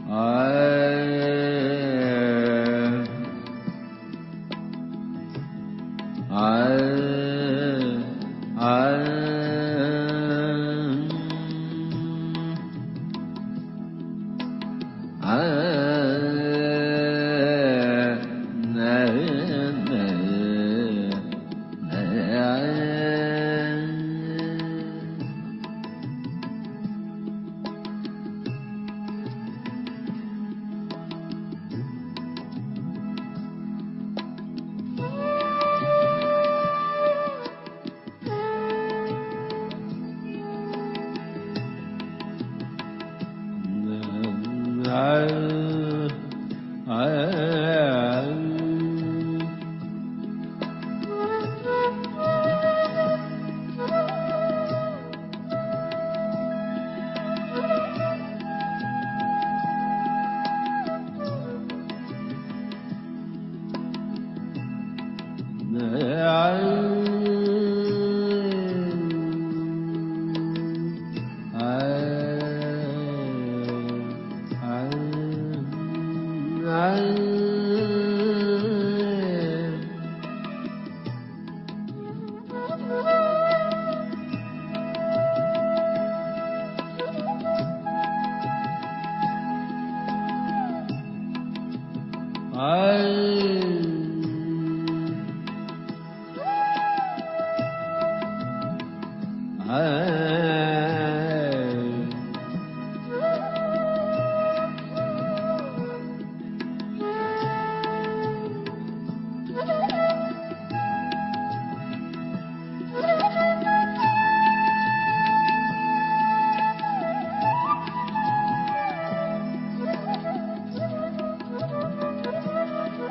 ఆ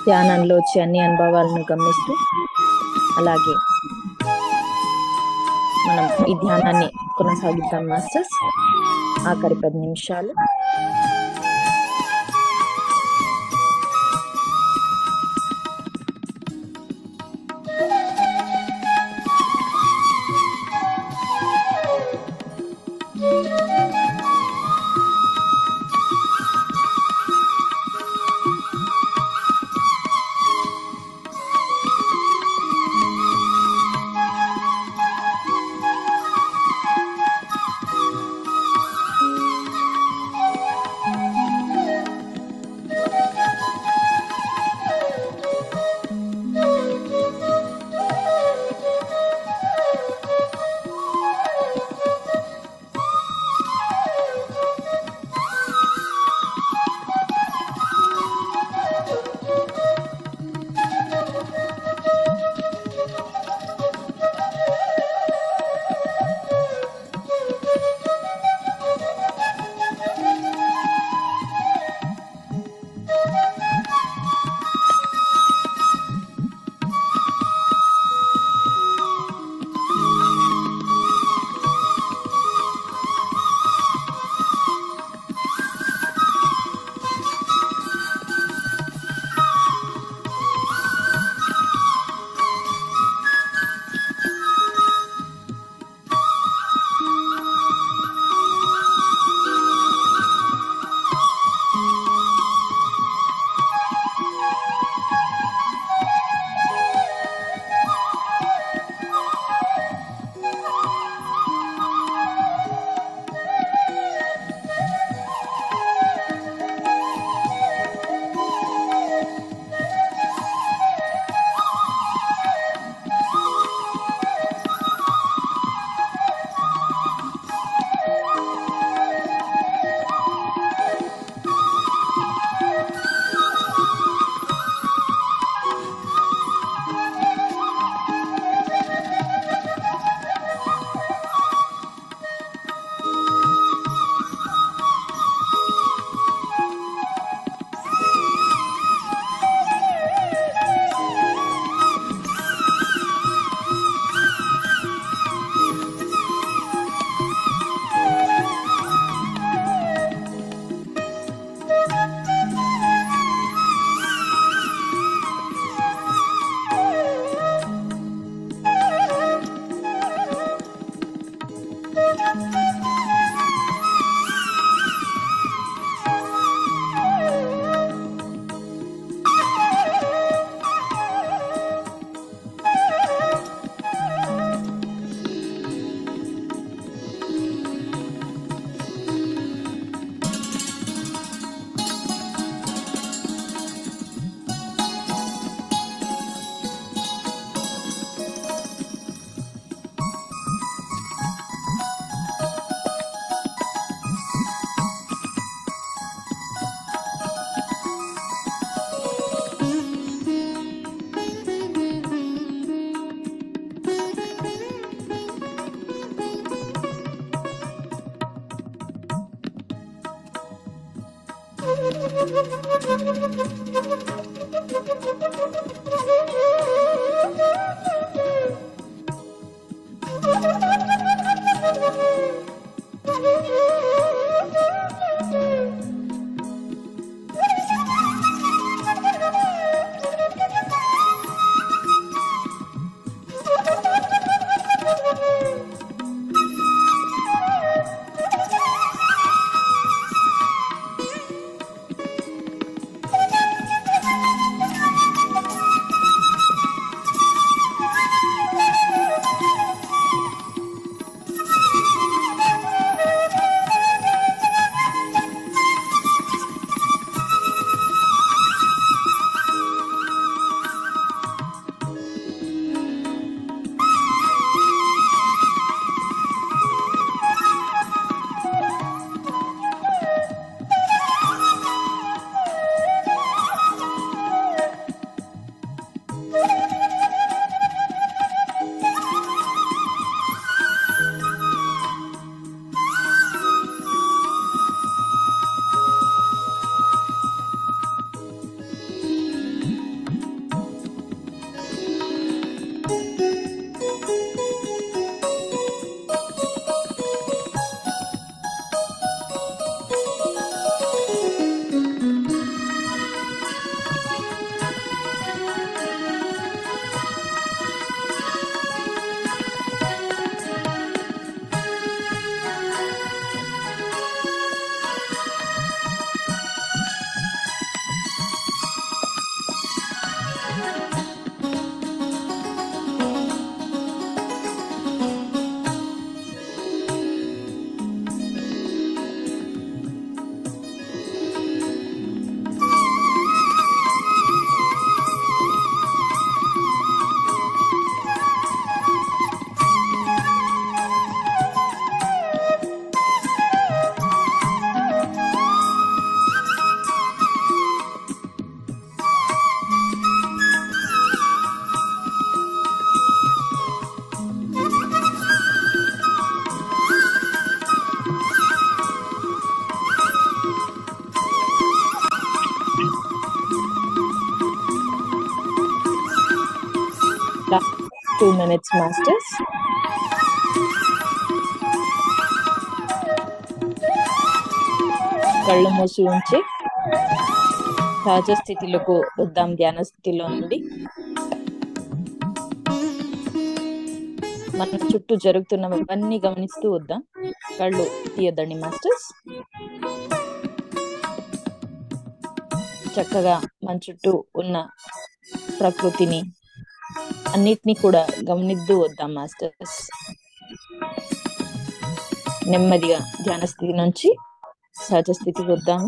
ధ్యానంలో వచ్చే అన్ని అనుభవాలను గమనిస్తూ అలాగే మనం ఈ ధ్యానాన్ని కొనసాగిద్దాం మాస్టర్స్ ఆఖరి పది నిమిషాలు Thank you. Two minutes masters కళ్ళు మూసి ఉంచి సహజ స్థితిలోకి వద్దాం ధ్యాన స్థితిలో నుండి మన చుట్టూ జరుగుతున్నవన్నీ గమనిస్తూ వద్దాం కళ్ళు తీయద్దండి మాస్టర్స్ చక్కగా మన చుట్టూ ఉన్న ప్రకృతిని అన్నిటినీ కూడా గమనిద్దు వద్దాం మాస్టర్స్ నెమ్మదిగా ధ్యాన స్థితి నుంచి సహజ స్థితికి వద్దాము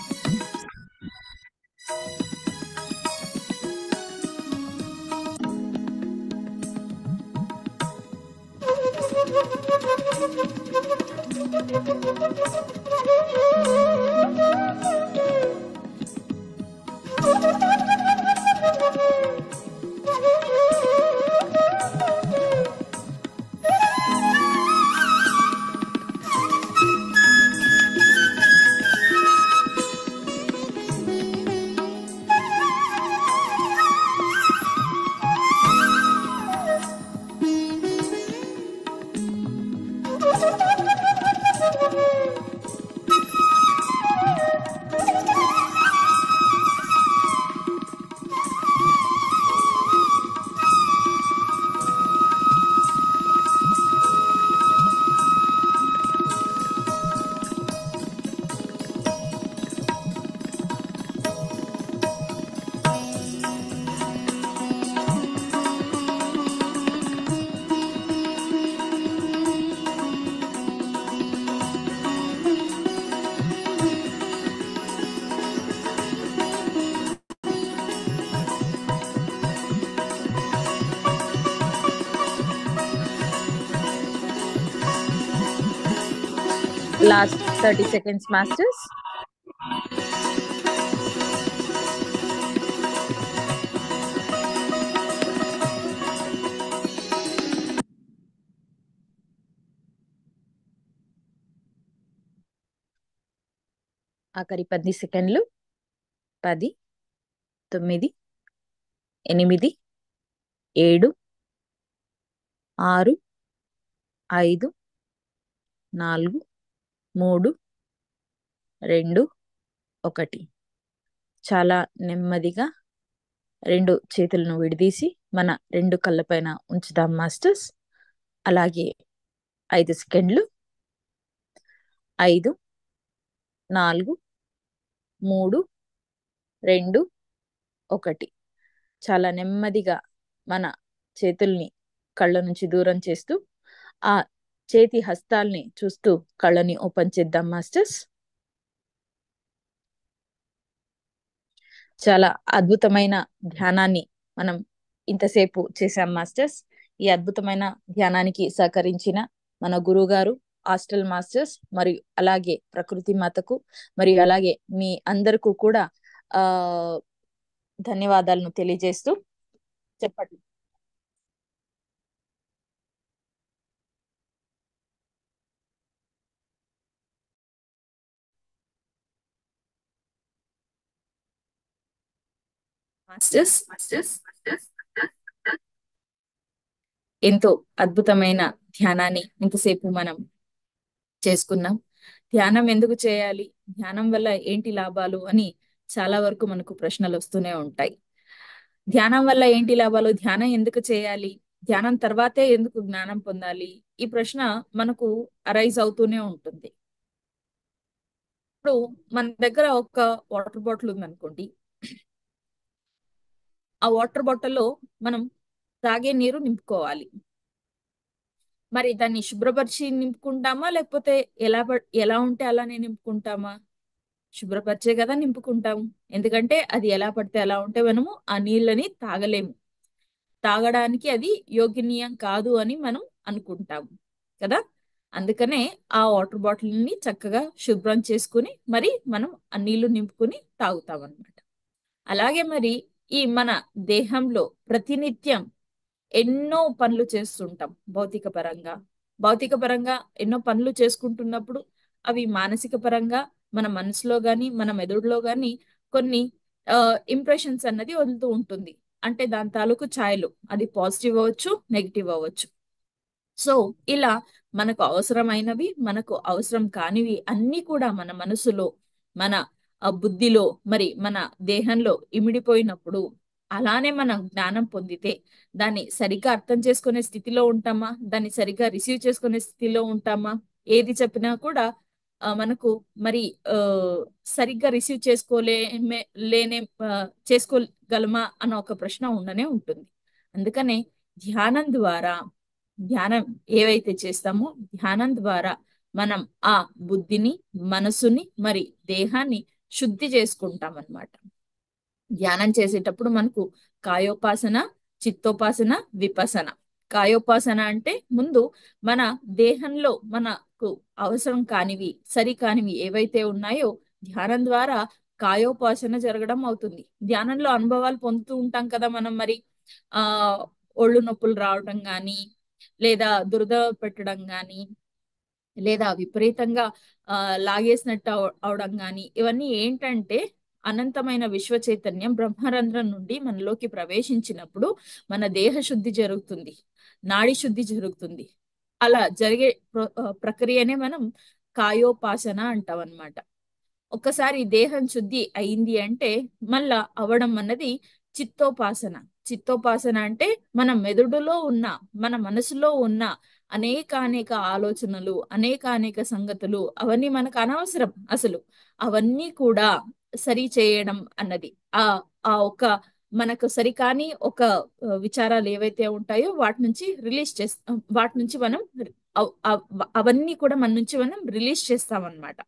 లాస్ట్ థర్టీ సెకండ్స్ మాస్టర్స్ ఆఖరి పది సెకండ్లు పది తొమ్మిది ఎనిమిది ఏడు ఆరు ఐదు నాలుగు మూడు రెండు ఒకటి చాలా నెమ్మదిగా రెండు చేతులను విడదీసి మన రెండు కళ్ళపైన ఉంచుదాం మాస్టర్స్ అలాగే ఐదు సెకండ్లు ఐదు నాలుగు మూడు రెండు ఒకటి చాలా నెమ్మదిగా మన చేతుల్ని కళ్ళ నుంచి దూరం చేస్తూ ఆ చేతి హస్తాల్ని చూస్తూ కళ్ళని ఓపెన్ చేద్దాం మాస్టర్స్ చాలా అద్భుతమైన ధ్యానాన్ని మనం ఇంతసేపు చేశాం మాస్టర్స్ ఈ అద్భుతమైన ధ్యానానికి సహకరించిన మన గురువు గారు హాస్టల్ మాస్టర్స్ మరియు అలాగే ప్రకృతి మాతకు మరియు అలాగే మీ అందరికీ కూడా ఆ ధన్యవాదాలను తెలియజేస్తూ చెప్పండి మాస్టర్స్ ఎంతో అద్భుతమైన ధ్యానాన్ని ఇంతసేపు మనం చేసుకున్నాం ధ్యానం ఎందుకు చేయాలి ధ్యానం వల్ల ఏంటి లాభాలు అని చాలా వరకు మనకు ప్రశ్నలు వస్తూనే ఉంటాయి ధ్యానం వల్ల ఏంటి లాభాలు ధ్యానం ఎందుకు చేయాలి ధ్యానం తర్వాతే ఎందుకు జ్ఞానం పొందాలి ఈ ప్రశ్న మనకు అరైజ్ అవుతూనే ఉంటుంది ఇప్పుడు మన దగ్గర ఒక వాటర్ బాటిల్ ఉందనుకోండి ఆ వాటర్ బాటిల్లో మనం తాగే నీరు నింపుకోవాలి మరి దాన్ని శుభ్రపరిచి నింపుకుంటామా లేకపోతే ఎలా ఎలా ఉంటే అలానే నింపుకుంటామా శుభ్రపరిచే కదా నింపుకుంటాము ఎందుకంటే అది ఎలా పడితే అలా ఉంటే మనము ఆ నీళ్ళని తాగలేము తాగడానికి అది యోగ్యనీయం కాదు అని మనం అనుకుంటాము కదా అందుకనే ఆ వాటర్ బాటిల్ని చక్కగా శుభ్రం చేసుకుని మరి మనం ఆ నీళ్లు నింపుకుని తాగుతాం అనమాట అలాగే మరి ఈ మన దేహంలో ప్రతినిత్యం ఎన్నో పనులు చేస్తుంటాం భౌతిక పరంగా భౌతిక పరంగా ఎన్నో పనులు చేసుకుంటున్నప్పుడు అవి మానసిక పరంగా మన మనసులో గాని మన మెదడులో గాని కొన్ని ఇంప్రెషన్స్ అన్నది వదులుతూ ఉంటుంది అంటే దాని తాలూకు ఛాయలు అది పాజిటివ్ అవ్వచ్చు నెగిటివ్ అవ్వచ్చు సో ఇలా మనకు అవసరమైనవి మనకు అవసరం కానివి అన్నీ కూడా మన మనసులో మన ఆ, బుద్ధిలో మరి మన దేహంలో ఇమిడిపోయినప్పుడు అలానే మనం జ్ఞానం పొందితే దాన్ని సరిగ్గా అర్థం చేసుకునే స్థితిలో ఉంటామా దాన్ని సరిగ్గా రిసీవ్ చేసుకునే స్థితిలో ఉంటామా ఏది చెప్పినా కూడా ఆ, మనకు మరి ఆ, సరిగ్గా రిసీవ్ చేసుకోలేమే లేనే ఆ, చేసుకోగలమా అన్న ఒక ప్రశ్న ఉండనే ఉంటుంది అందుకనే ధ్యానం ద్వారా ధ్యానం ఏవైతే చేస్తామో ధ్యానం ద్వారా మనం ఆ బుద్ధిని మనసుని మరి దేహాన్ని శుద్ధి చేసుకుంటాం అన్నమాట ధ్యానం చేసేటప్పుడు మనకు కాయోపాసన చిత్తోపాసన విపసన కాయోపాసన అంటే ముందు మన దేహంలో మనకు అవసరం కానివి సరి కానివి ఏవైతే ఉన్నాయో ధ్యానం ద్వారా కాయోపాసన జరగడం అవుతుంది ధ్యానంలో అనుభవాలు పొందుతూ ఉంటాం కదా మనం మరి ఆ ఒళ్ళు నొప్పులు రావడం కానీ లేదా దురద పెట్టడం కానీ లేదా విపరీతంగా ఆ లాగేసినట్టు అవ- అవడం కానీ ఇవన్నీ ఏంటంటే అనంతమైన విశ్వ చైతన్యం బ్రహ్మరంధ్రం నుండి మనలోకి ప్రవేశించినప్పుడు మన దేహ శుద్ధి జరుగుతుంది నాడి శుద్ధి జరుగుతుంది అలా జరిగే ప్ర- ఆ, ప్రక్రియనే మనం కాయోపాసన అంటాం అన్నమాట ఒక్కసారి దేహం శుద్ధి అయింది అంటే మళ్ళా అవడం అన్నది చిత్తోపాసన చిత్తోపాసన అంటే మన మెదడులో ఉన్న మన మనసులో ఉన్న అనేక అనేక ఆలోచనలు అనేక అనేక సంగతులు అవన్నీ మనకు అనవసరం అసలు అవన్నీ కూడా సరి చేయడం అన్నది ఆ ఆ ఒక మనకు సరికాని ఒక ఆ, విచారాలు ఏవైతే ఉంటాయో వాటి నుంచి రిలీజ్ చేస్తాం వాటి నుంచి మనం అవ్- అవ్- అవన్నీ కూడా మన నుంచి మనం రిలీజ్ చేస్తాం అన్నమాట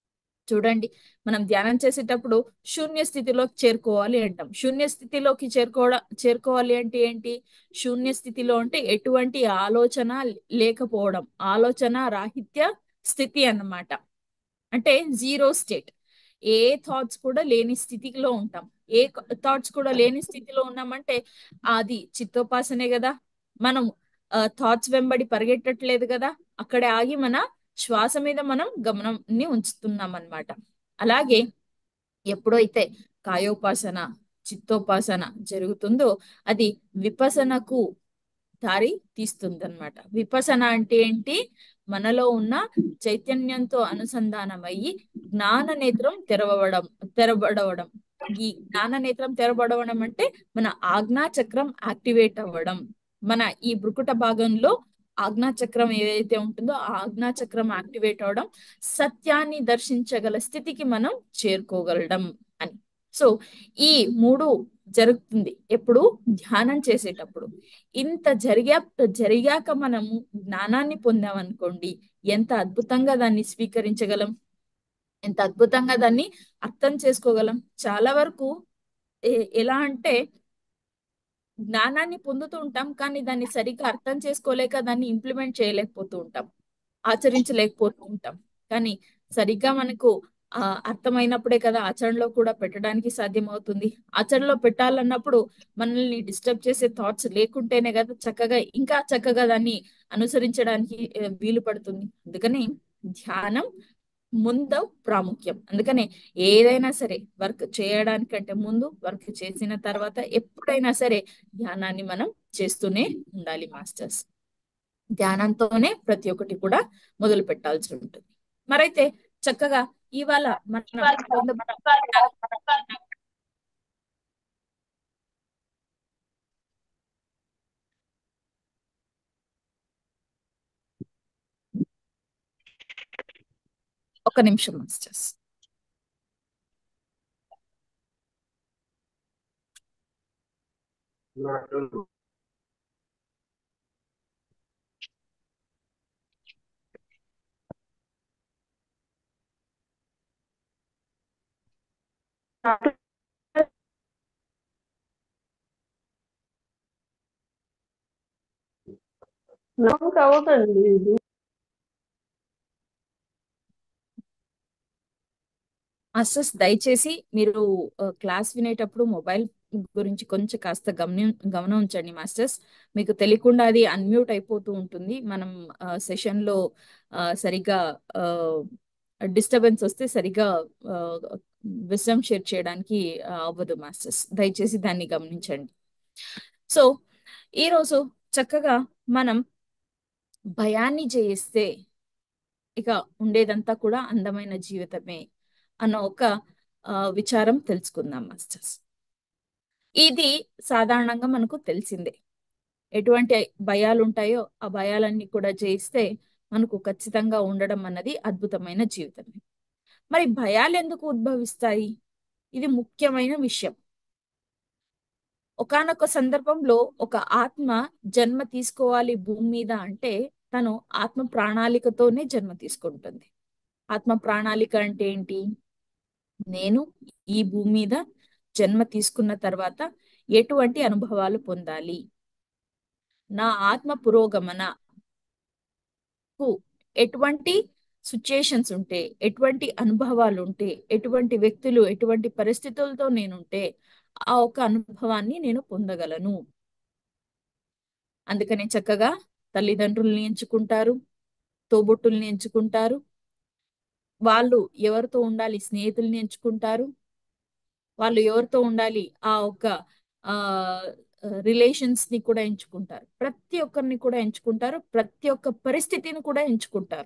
చూడండి మనం ధ్యానం చేసేటప్పుడు శూన్య స్థితిలోకి చేరుకోవాలి అంటాం శూన్య స్థితిలోకి చేరుకోవడం చేరుకోవాలి అంటే ఏంటి శూన్య స్థితిలో అంటే ఎటువంటి ఆలోచన లేకపోవడం ఆలోచన రాహిత్య స్థితి అన్నమాట అంటే జీరో స్టేట్ ఏ థాట్స్ కూడా లేని స్థితిలో ఉంటాం ఏ థాట్స్ కూడా లేని స్థితిలో ఉన్నామంటే అది చిత్తోపాసనే కదా మనం థాట్స్ వెంబడి పరిగెట్టట్లేదు కదా అక్కడే ఆగి మన శ్వాస మీద మనం గమనాన్ని ఉంచుతున్నాం అన్నమాట అలాగే ఎప్పుడైతే కాయోపాసన చిత్తోపాసన జరుగుతుందో అది విపసనకు దారి తీస్తుంది అనమాట విపసన అంటే ఏంటి మనలో ఉన్న చైతన్యంతో అనుసంధానమయ్యి జ్ఞాన నేత్రం తెరవడం తెరబడవడం ఈ జ్ఞాన నేత్రం తెరబడవడం అంటే మన ఆజ్ఞా చక్రం యాక్టివేట్ అవ్వడం మన ఈ బృకుట భాగంలో ఆజ్ఞా చక్రం ఏదైతే ఉంటుందో ఆ ఆజ్ఞా చక్రం యాక్టివేట్ అవడం సత్యాన్ని దర్శించగల స్థితికి మనం చేరుకోగలడం అని సో ఈ మూడు జరుగుతుంది ఎప్పుడు ధ్యానం చేసేటప్పుడు ఇంత జరిగా జరిగాక మనము జ్ఞానాన్ని పొందామనుకోండి ఎంత అద్భుతంగా దాన్ని స్వీకరించగలం ఎంత అద్భుతంగా దాన్ని అర్థం చేసుకోగలం చాలా వరకు ఏ- ఎలా అంటే జ్ఞానాన్ని పొందుతూ ఉంటాం కానీ దాన్ని సరిగ్గా అర్థం చేసుకోలేక దాన్ని ఇంప్లిమెంట్ చేయలేకపోతూ ఉంటాం ఆచరించలేకపోతూ ఉంటాం కానీ సరిగ్గా మనకు ఆ అర్థమైనప్పుడే కదా ఆచరణలో కూడా పెట్టడానికి సాధ్యమవుతుంది ఆచరణలో పెట్టాలన్నప్పుడు మనల్ని డిస్టర్బ్ చేసే థాట్స్ లేకుంటేనే కదా చక్కగా ఇంకా చక్కగా దాన్ని అనుసరించడానికి ఆ, వీలు పడుతుంది అందుకని ధ్యానం ముందు ప్రాముఖ్యం అందుకనే ఏదైనా సరే వర్క్ చేయడానికంటే ముందు వర్క్ చేసిన తర్వాత ఎప్పుడైనా సరే ధ్యానాన్ని మనం చేస్తూనే ఉండాలి మాస్టర్స్ ధ్యానంతోనే ప్రతి ఒక్కటి కూడా మొదలు పెట్టాల్సి ఉంటుంది మరైతే చక్కగా ఇవాళ మనం పొంద- ఒక నిమిషం మాస్టర్స్ నాకు అవ్వకండి ఇది మాస్టర్స్ దయచేసి మీరు ఆ, క్లాస్ వినేటప్పుడు మొబైల్ గురించి కొంచెం కాస్త గమని గమనం ఉంచండి మాస్టర్స్ మీకు తెలియకుండా అది అన్మ్యూట్ అయిపోతూ ఉంటుంది మనం సెషన్ లో ఆ, సరిగ్గా డిస్టర్బెన్స్ వస్తే సరిగ్గా విజమ్ షేర్ చేయడానికి ఆ, అవ్వదు మాస్టర్స్ దయచేసి దాన్ని గమనించండి సో ఈరోజు చక్కగా మనం భయాన్ని జయిస్తే ఇక ఉండేదంతా కూడా అందమైన జీవితమే అన్న ఒక ఆ, విచారం తెలుసుకుందాం మాస్టర్స్ ఇది సాధారణంగా మనకు తెలిసిందే ఎటువంటి భయాలు ఉంటాయో ఆ భయాలన్నీ కూడా జయిస్తే మనకు ఖచ్చితంగా ఉండడం అన్నది అద్భుతమైన జీవితమే మరి భయాలు ఎందుకు ఉద్భవిస్తాయి ఇది ముఖ్యమైన విషయం ఒకానొక సందర్భంలో ఒక ఆత్మ జన్మ తీసుకోవాలి భూమి మీద అంటే తను ఆత్మ ప్రణాళికతోనే జన్మ తీసుకుంటుంది ఆత్మ ప్రణాళిక అంటే ఏంటి నేను ఈ భూమి మీద జన్మ తీసుకున్న తర్వాత ఎటువంటి అనుభవాలు పొందాలి నా ఆత్మ పురోగమనకు ఎటువంటి సిచ్యుయేషన్స్ ఉంటే ఎటువంటి అనుభవాలు ఉంటే ఎటువంటి వ్యక్తులు ఎటువంటి పరిస్థితులతో నేనుంటే ఆ ఒక అనుభవాన్ని నేను పొందగలను అందుకని చక్కగా తల్లిదండ్రుల్ని ఎంచుకుంటారు తోబుట్టుల్ని ఎంచుకుంటారు వాళ్ళు ఎవరితో ఉండాలి స్నేహితుల్ని ఎంచుకుంటారు వాళ్ళు ఎవరితో ఉండాలి ఆ ఒక ఆ రిలేషన్స్ ని కూడా ఎంచుకుంటారు ప్రతి ఒక్కరిని కూడా ఎంచుకుంటారు ప్రతి ఒక్క పరిస్థితిని కూడా ఎంచుకుంటారు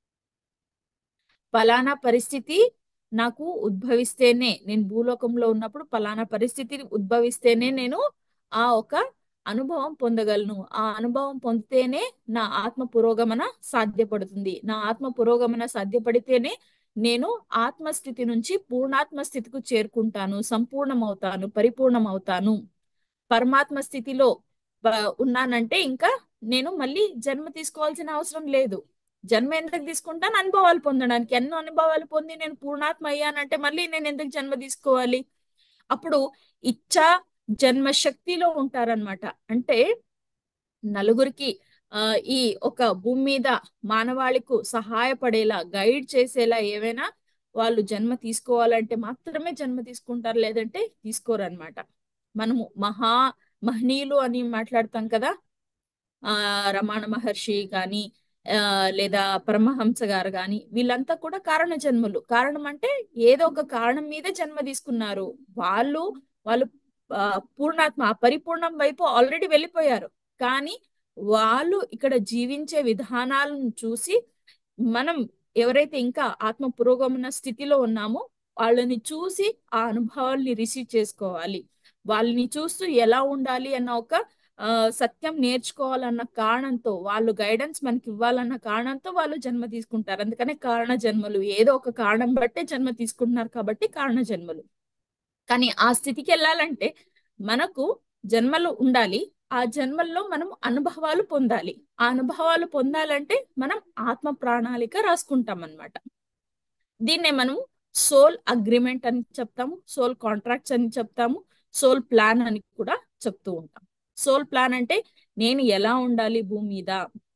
ఫలానా పరిస్థితి నాకు ఉద్భవిస్తేనే నేను భూలోకంలో ఉన్నప్పుడు ఫలానా పరిస్థితి ఉద్భవిస్తేనే నేను ఆ ఒక అనుభవం పొందగలను ఆ అనుభవం పొందితేనే నా ఆత్మ పురోగమన సాధ్యపడుతుంది నా ఆత్మ పురోగమన సాధ్యపడితేనే నేను ఆత్మస్థితి నుంచి పూర్ణాత్మ స్థితికి చేరుకుంటాను సంపూర్ణమవుతాను పరిపూర్ణమవుతాను పరమాత్మ స్థితిలో బ- ఉన్నానంటే ఇంకా నేను మళ్ళీ జన్మ తీసుకోవాల్సిన అవసరం లేదు జన్మ ఎందుకు తీసుకుంటాను అనుభవాలు పొందడానికి ఎన్నో అనుభవాలు పొంది నేను పూర్ణాత్మ అయ్యానంటే మళ్ళీ నేను ఎందుకు జన్మ తీసుకోవాలి అప్పుడు ఇచ్చా జన్మ శక్తిలో ఉంటారనమాట అంటే నలుగురికి ఆ ఈ ఒక భూమి మీద మానవాళికు సహాయపడేలా గైడ్ చేసేలా ఏవైనా వాళ్ళు జన్మ తీసుకోవాలంటే మాత్రమే జన్మ తీసుకుంటారు లేదంటే తీసుకోరన్నమాట మనము మహా మహనీయులు అని మాట్లాడతాం కదా ఆ రమణ మహర్షి కానీ ఆ లేదా పరమహంస గారు కానీ వీళ్ళంతా కూడా కారణ జన్మలు కారణం అంటే ఏదో ఒక కారణం మీద జన్మ తీసుకున్నారు వాళ్ళు వాళ్ళు ఆ, పూర్ణాత్మ ఆ పరిపూర్ణం వైపు ఆల్రెడీ వెళ్ళిపోయారు కానీ వాళ్ళు ఇక్కడ జీవించే విధానాలను చూసి మనం ఎవరైతే ఇంకా ఆత్మ పురోగమన స్థితిలో ఉన్నామో వాళ్ళని చూసి ఆ అనుభవాల్ని రిసీవ్ చేసుకోవాలి వాళ్ళని చూస్తూ ఎలా ఉండాలి అన్న ఒక ఆ, సత్యం నేర్చుకోవాలన్న కారణంతో వాళ్ళు గైడెన్స్ మనకి ఇవ్వాలన్న కారణంతో వాళ్ళు జన్మ తీసుకుంటారు అందుకనే కారణ జన్మలు ఏదో ఒక కారణం బట్టే జన్మ తీసుకుంటున్నారు కాబట్టి కారణ జన్మలు కానీ ఆ స్థితికి వెళ్ళాలంటే మనకు జన్మలు ఉండాలి ఆ జన్మల్లో మనం అనుభవాలు పొందాలి ఆ అనుభవాలు పొందాలంటే మనం ఆత్మ ప్రణాళిక రాసుకుంటాం అన్నమాట దీన్నే మనం సోల్ అగ్రిమెంట్ అని చెప్తాము సోల్ కాంట్రాక్ట్స్ అని చెప్తాము సోల్ ప్లాన్ అని కూడా చెప్తూ ఉంటాం సోల్ ప్లాన్ అంటే నేను ఎలా ఉండాలి భూమి మీద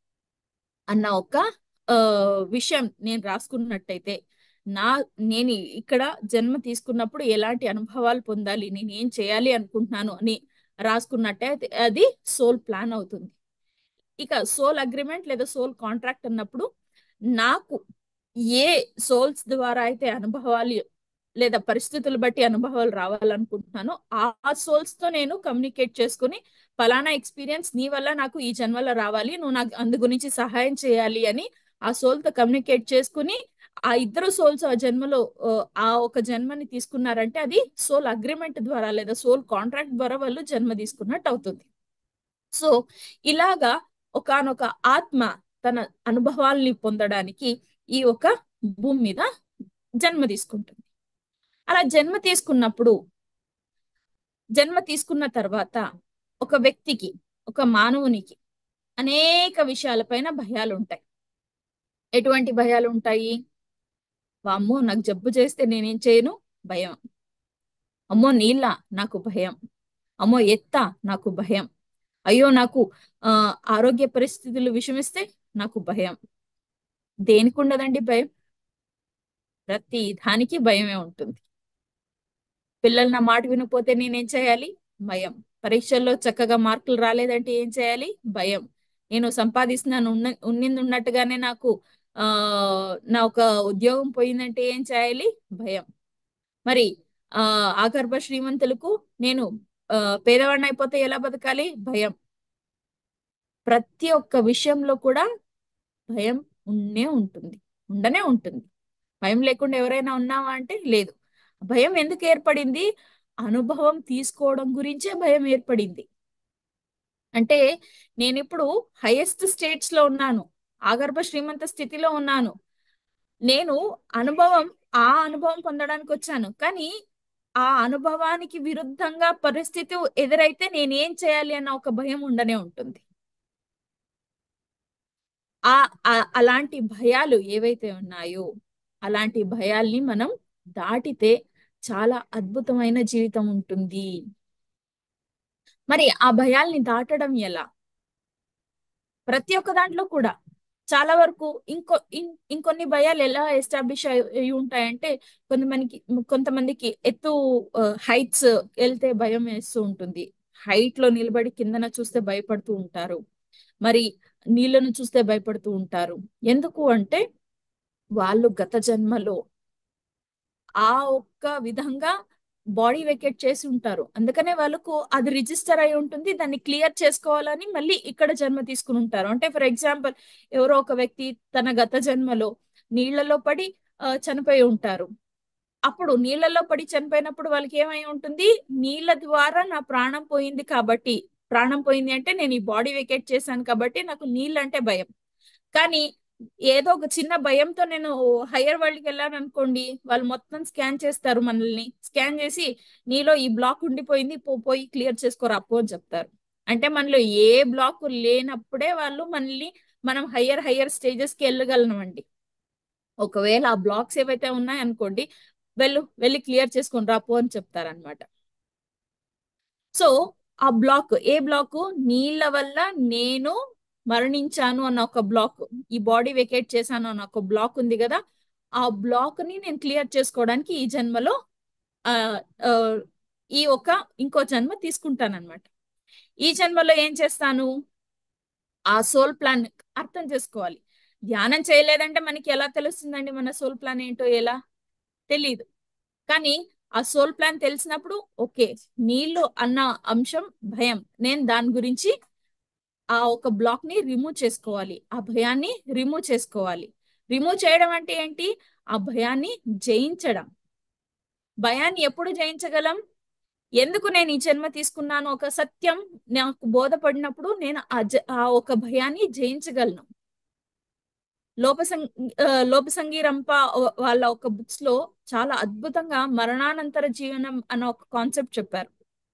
అన్న ఒక ఆ, విషయం నేను రాసుకున్నట్టయితే నా నేను ఇక్కడ జన్మ తీసుకున్నప్పుడు ఎలాంటి అనుభవాలు పొందాలి నేను ఏం చేయాలి అనుకుంటున్నాను అని రాసుకున్నట్టే అది- అది సోల్ ప్లాన్ అవుతుంది ఇక సోల్ అగ్రిమెంట్ లేదా సోల్ కాంట్రాక్ట్ అన్నప్పుడు నాకు ఏ సోల్స్ ద్వారా అయితే అనుభవాలు లేదా పరిస్థితులు బట్టి అనుభవాలు రావాలనుకుంటున్నానో ఆ సోల్స్ తో నేను కమ్యూనికేట్ చేసుకుని ఫలానా ఎక్స్పీరియన్స్ నీ వల్ల నాకు ఈ జన్మలో రావాలి నువ్వు నాకు అందు గురించి సహాయం చేయాలి అని ఆ సోల్ తో కమ్యూనికేట్ చేసుకుని ఆ ఇద్దరు సోల్స్ ఆ జన్మలో ఆ, ఆ ఒక జన్మని తీసుకున్నారంటే అది సోల్ అగ్రిమెంట్ ద్వారా లేదా సోల్ కాంట్రాక్ట్ ద్వారా వాళ్ళు జన్మ తీసుకున్నట్టు అవుతుంది సో ఇలాగా ఒకానొక ఆత్మ తన అనుభవాల్ని పొందడానికి ఈ ఒక భూమి మీద జన్మ తీసుకుంటుంది అలా జన్మ తీసుకున్నప్పుడు జన్మ తీసుకున్న తర్వాత ఒక వ్యక్తికి ఒక మానవునికి అనేక విషయాలపైన భయాలు ఉంటాయి ఎటువంటి భయాలు ఉంటాయి వామ్మో నాకు జబ్బు చేస్తే నేనేం చేయను భయం అమ్మో నీళ్ళ నాకు భయం అమ్మో ఎత్త నాకు భయం అయ్యో నాకు ఆ ఆరోగ్య పరిస్థితులు విషమిస్తే నాకు భయం దేనికి ఉండదండి భయం ప్రతి దానికి భయమే ఉంటుంది పిల్లలు నా మాట వినకపోతే నేనేం చేయాలి భయం పరీక్షల్లో చక్కగా మార్కులు రాలేదంటే ఏం చేయాలి భయం నేను సంపాదిస్తున్నాను ఉన్న ఉన్నింది ఉన్నట్టుగానే నాకు ఆ నా ఒక ఉద్యోగం పోయిందంటే ఏం చేయాలి భయం మరి ఆ ఆగర్భ శ్రీమంతులకు నేను ఆ, పేదవాడిని అయిపోతే ఎలా బతకాలి భయం ప్రతి ఒక్క విషయంలో కూడా భయం ఉన్నే ఉంటుంది ఉండనే ఉంటుంది భయం లేకుండా ఎవరైనా ఉన్నావా అంటే లేదు భయం ఎందుకు ఏర్పడింది అనుభవం తీసుకోవడం గురించే భయం ఏర్పడింది అంటే నేను ఇప్పుడు హైయెస్ట్ స్టేట్స్ లో ఉన్నాను ఆగర్భ శ్రీమంత స్థితిలో ఉన్నాను నేను అనుభవం ఆ అనుభవం పొందడానికి వచ్చాను కానీ ఆ అనుభవానికి విరుద్ధంగా పరిస్థితి ఎదురైతే నేనేం చేయాలి అన్న ఒక భయం ఉండనే ఉంటుంది ఆ ఆ- అలాంటి భయాలు ఏవైతే ఉన్నాయో అలాంటి భయాల్ని మనం దాటితే చాలా అద్భుతమైన జీవితం ఉంటుంది మరి ఆ భయాల్ని దాటడం ఎలా ప్రతి ఒక్క దాంట్లో కూడా చాలా వరకు ఇంకో ఇం- ఇంకొన్ని భయాలు ఎలా ఎస్టాబ్లిష్ అయి ఉంటాయంటే కొంతమందికి కొంతమందికి ఎత్తు హైట్స్ వెళ్తే భయం వేస్తూ ఉంటుంది హైట్ లో నిలబడి కిందన చూస్తే భయపడుతూ ఉంటారు మరి నీళ్ళను చూస్తే భయపడుతూ ఉంటారు ఎందుకు అంటే వాళ్ళు గత జన్మలో ఆ ఒక్క విధంగా బాడీ వెకేట్ చేసి ఉంటారు అందుకనే వాళ్ళకు అది రిజిస్టర్ అయి ఉంటుంది దాన్ని క్లియర్ చేసుకోవాలని మళ్ళీ ఇక్కడ జన్మ తీసుకుని ఉంటారు అంటే ఫర్ ఎగ్జాంపుల్ ఎవరో ఒక వ్యక్తి తన గత జన్మలో నీళ్లలో పడి ఆ, చనిపోయి ఉంటారు అప్పుడు నీళ్లలో పడి చనిపోయినప్పుడు వాళ్ళకి ఏమై ఉంటుంది నీళ్ళ ద్వారా నా ప్రాణం పోయింది కాబట్టి ప్రాణం పోయింది అంటే నేను ఈ బాడీ వెకేట్ చేశాను కాబట్టి నాకు నీళ్ళు అంటే భయం కానీ ఏదో ఒక చిన్న భయంతో నేను హయ్యర్ వరల్డ్కి వెళ్ళాను అనుకోండి వాళ్ళు మొత్తం స్కాన్ చేస్తారు మనల్ని స్కాన్ చేసి నీలో ఈ బ్లాక్ ఉండిపోయింది పో పోయి క్లియర్ చేసుకోరా అప్పు అని చెప్తారు అంటే మనలో ఏ బ్లాక్ లేనప్పుడే వాళ్ళు మనల్ని మనం హయ్యర్ హయ్యర్ స్టేజెస్ కి వెళ్ళగలమండి ఒకవేళ ఆ బ్లాక్స్ ఏవైతే ఉన్నాయో అనుకోండి వెళ్ళు వెళ్ళి క్లియర్ చేసుకొని రాపో అని చెప్తారనమాట సో ఆ బ్లాక్ ఏ బ్లాక్ నీళ్ళ వల్ల నేను మరణించాను అన్న ఒక బ్లాక్ ఈ బాడీ వెకేట్ చేశాను అన్న ఒక బ్లాక్ ఉంది కదా ఆ బ్లాక్ ని నేను క్లియర్ చేసుకోవడానికి ఈ జన్మలో ఆ ఆ, ఈ ఒక ఇంకో జన్మ తీసుకుంటానన్నమాట ఈ జన్మలో ఏం చేస్తాను ఆ సోల్ ప్లాన్ అర్థం చేసుకోవాలి ధ్యానం చేయలేదంటే మనకి ఎలా తెలుస్తుందండి మన సోల్ ప్లాన్ ఏంటో ఎలా తెలీదు కానీ ఆ సోల్ ప్లాన్ తెలిసినప్పుడు ఓకే నీళ్ళు అన్న అంశం భయం నేను దాని గురించి ఆ ఒక బ్లాక్ ని రిమూవ్ చేసుకోవాలి ఆ భయాన్ని రిమూవ్ చేసుకోవాలి రిమూవ్ చేయడం అంటే ఏంటి ఆ భయాన్ని జయించడం భయాన్ని ఎప్పుడు జయించగలం ఎందుకు నేను ఈ జన్మ తీసుకున్నాను ఒక సత్యం నాకు బోధపడినప్పుడు నేను ఆ జ- ఆ ఒక భయాన్ని జయించగలను లోపసం ఆ, లోపసంగి రంప వాళ్ళ ఒక బుక్స్ లో చాలా అద్భుతంగా మరణానంతర జీవనం అన్న ఒక కాన్సెప్ట్ చెప్పారు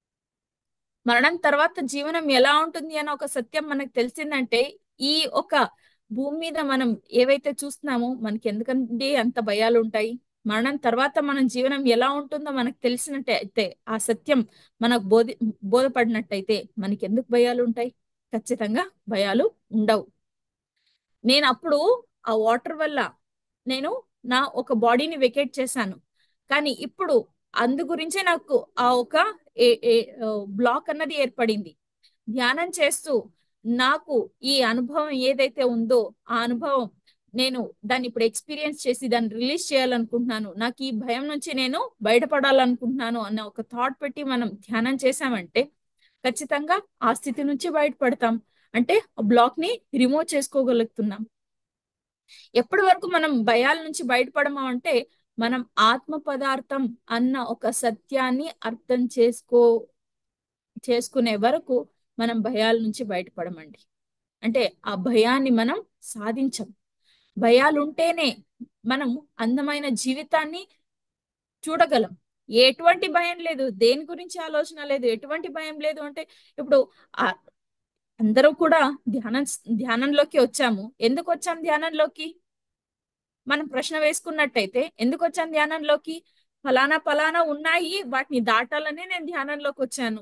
మరణం తర్వాత జీవనం ఎలా ఉంటుంది అన్న ఒక సత్యం మనకు తెలిసిందంటే ఈ ఒక భూమి మీద మనం ఏవైతే చూస్తున్నామో మనకి ఎందుకంటే అంత భయాలు ఉంటాయి మరణం తర్వాత మన జీవనం ఎలా ఉంటుందో మనకు తెలిసినట్టే అయితే ఆ సత్యం మనకు బోధి బోధపడినట్టయితే మనకి ఎందుకు భయాలు ఉంటాయి ఖచ్చితంగా భయాలు ఉండవు నేను అప్పుడు ఆ వాటర్ వల్ల నేను నా ఒక బాడీని వెకేట్ చేశాను కానీ ఇప్పుడు అందు గురించే నాకు ఆ ఒక బ్లాక్ అన్నది ఏర్పడింది ధ్యానం చేస్తూ నాకు ఈ అనుభవం ఏదైతే ఉందో ఆ అనుభవం నేను దాన్ని ఇప్పుడు ఎక్స్పీరియన్స్ చేసి దాన్ని రిలీజ్ చేయాలనుకుంటున్నాను నాకు ఈ భయం నుంచి నేను బయటపడాలనుకుంటున్నాను అన్న ఒక థాట్ పెట్టి మనం ధ్యానం చేసామంటే ఖచ్చితంగా ఆ స్థితి నుంచి బయటపడతాం అంటే ఆ బ్లాక్ ని రిమూవ్ చేసుకోగలుగుతున్నాం ఎప్పటి వరకు మనం భయాల నుంచి బయటపడము అంటే మనం ఆత్మ పదార్థం అన్న ఒక సత్యాన్ని అర్థం చేసుకో చేసుకునే వరకు మనం భయాల నుంచి బయటపడమండి అంటే ఆ భయాన్ని మనం సాధించం భయాలు ఉంటేనే మనం అందమైన జీవితాన్ని చూడగలం ఎటువంటి భయం లేదు దేని గురించి ఆలోచన లేదు ఎటువంటి భయం లేదు అంటే ఇప్పుడు ఆ అందరూ కూడా ధ్యానం ధ్యానంలోకి వచ్చాము ఎందుకు వచ్చాం ధ్యానంలోకి మనం ప్రశ్న వేసుకున్నట్టయితే ఎందుకు వచ్చాను ధ్యానంలోకి ఫలానా ఫలానా ఉన్నాయి వాటిని దాటాలనే నేను ధ్యానంలోకి వచ్చాను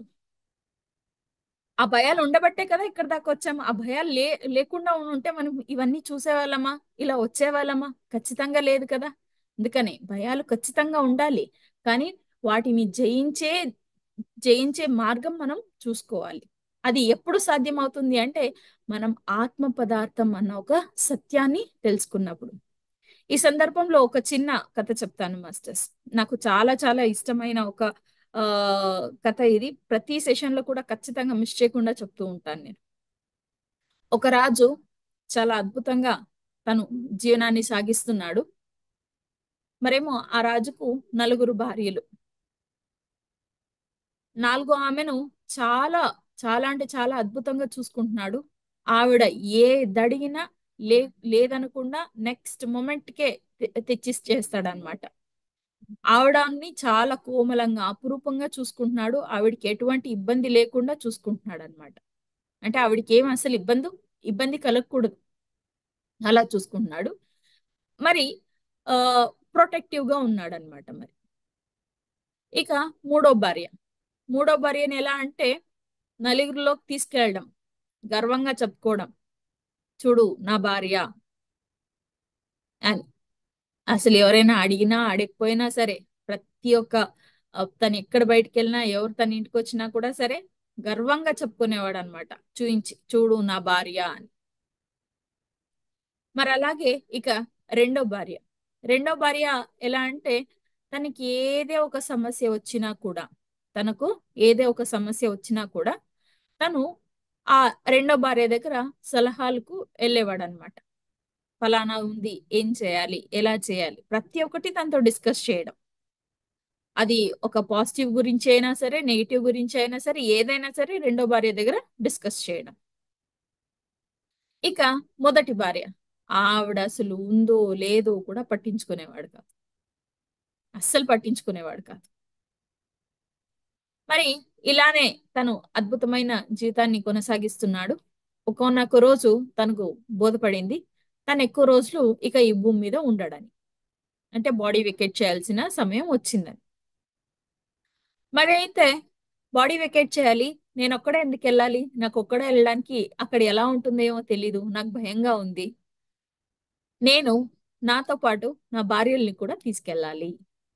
ఆ భయాలు ఉండబట్టే కదా ఇక్కడ దాకా వచ్చాము ఆ భయాలు లే లేకుండా ఉంటే మనం ఇవన్నీ చూసేవాళ్ళమా ఇలా వచ్చేవాళ్ళమా ఖచ్చితంగా లేదు కదా అందుకనే భయాలు ఖచ్చితంగా ఉండాలి కానీ వాటిని జయించే జయించే మార్గం మనం చూసుకోవాలి అది ఎప్పుడు సాధ్యమవుతుంది అంటే మనం ఆత్మ పదార్థం అన్న ఒక సత్యాన్ని తెలుసుకున్నప్పుడు ఈ సందర్భంలో ఒక చిన్న కథ చెప్తాను మాస్టర్స్ నాకు చాలా చాలా ఇష్టమైన ఒక ఆ కథ ఇది ప్రతి సెషన్ లో కూడా ఖచ్చితంగా మిస్ చేయకుండా చెప్తూ ఉంటాను నేను ఒక రాజు చాలా అద్భుతంగా తను జీవనాన్ని సాగిస్తున్నాడు మరేమో ఆ రాజుకు నలుగురు భార్యలు నాలుగో ఆమెను చాలా చాలా అంటే చాలా అద్భుతంగా చూసుకుంటున్నాడు ఆవిడ ఏ దడిగినా లే లేదనకుండా నెక్స్ట్ మూమెంట్కే తెచ్చి చేస్తాడనమాట ఆవిడని చాలా కోమలంగా అపురూపంగా చూసుకుంటున్నాడు ఆవిడకి ఎటువంటి ఇబ్బంది లేకుండా చూసుకుంటున్నాడు అనమాట అంటే ఆవిడకి ఏం అసలు ఇబ్బంది ఇబ్బంది కలగకూడదు అలా చూసుకుంటున్నాడు మరి ఆ ప్రొటెక్టివ్ గా ఉన్నాడు అనమాట మరి ఇక మూడో భార్య మూడో భార్యని ఎలా అంటే నలుగురిలోకి తీసుకెళ్ళడం గర్వంగా చెప్పుకోవడం చూడు నా భార్య అని అసలు ఎవరైనా అడిగినా అడగకపోయినా సరే ప్రతి ఒక్క తను ఎక్కడ బయటికి వెళ్ళినా ఎవరు తన ఇంటికి వచ్చినా కూడా సరే గర్వంగా చెప్పుకునేవాడు అనమాట చూయించి చూడు నా భార్య అని మరి అలాగే ఇక రెండో భార్య రెండో భార్య ఎలా అంటే తనకి ఏదే ఒక సమస్య వచ్చినా కూడా తనకు ఏదే ఒక సమస్య వచ్చినా కూడా తను ఆ రెండో భార్య దగ్గర సలహాలకు వెళ్ళేవాడు అనమాట ఫలానా ఉంది ఏం చేయాలి ఎలా చేయాలి ప్రతి ఒక్కటి తనతో డిస్కస్ చేయడం అది ఒక పాజిటివ్ గురించి అయినా సరే నెగిటివ్ గురించి అయినా సరే ఏదైనా సరే రెండో భార్య దగ్గర డిస్కస్ చేయడం ఇక మొదటి భార్య ఆవిడ అసలు ఉందో లేదో కూడా పట్టించుకునేవాడు కాదు అస్సలు పట్టించుకునేవాడు కాదు మరి ఇలానే తను అద్భుతమైన జీవితాన్ని కొనసాగిస్తున్నాడు ఒకనొక రోజు తనకు బోధపడింది తను ఎక్కువ రోజులు ఇక ఈ భూమి మీద ఉండడని అంటే బాడీ వెకేట్ చేయాల్సిన సమయం వచ్చిందని మరి అయితే బాడీ వెకేట్ చేయాలి నేను ఒక్కడే ఎందుకు వెళ్ళాలి నాకు ఒక్కడే వెళ్ళడానికి అక్కడ ఎలా ఉంటుందేమో తెలీదు నాకు భయంగా ఉంది నేను నాతో పాటు నా భార్యల్ని కూడా తీసుకెళ్ళాలి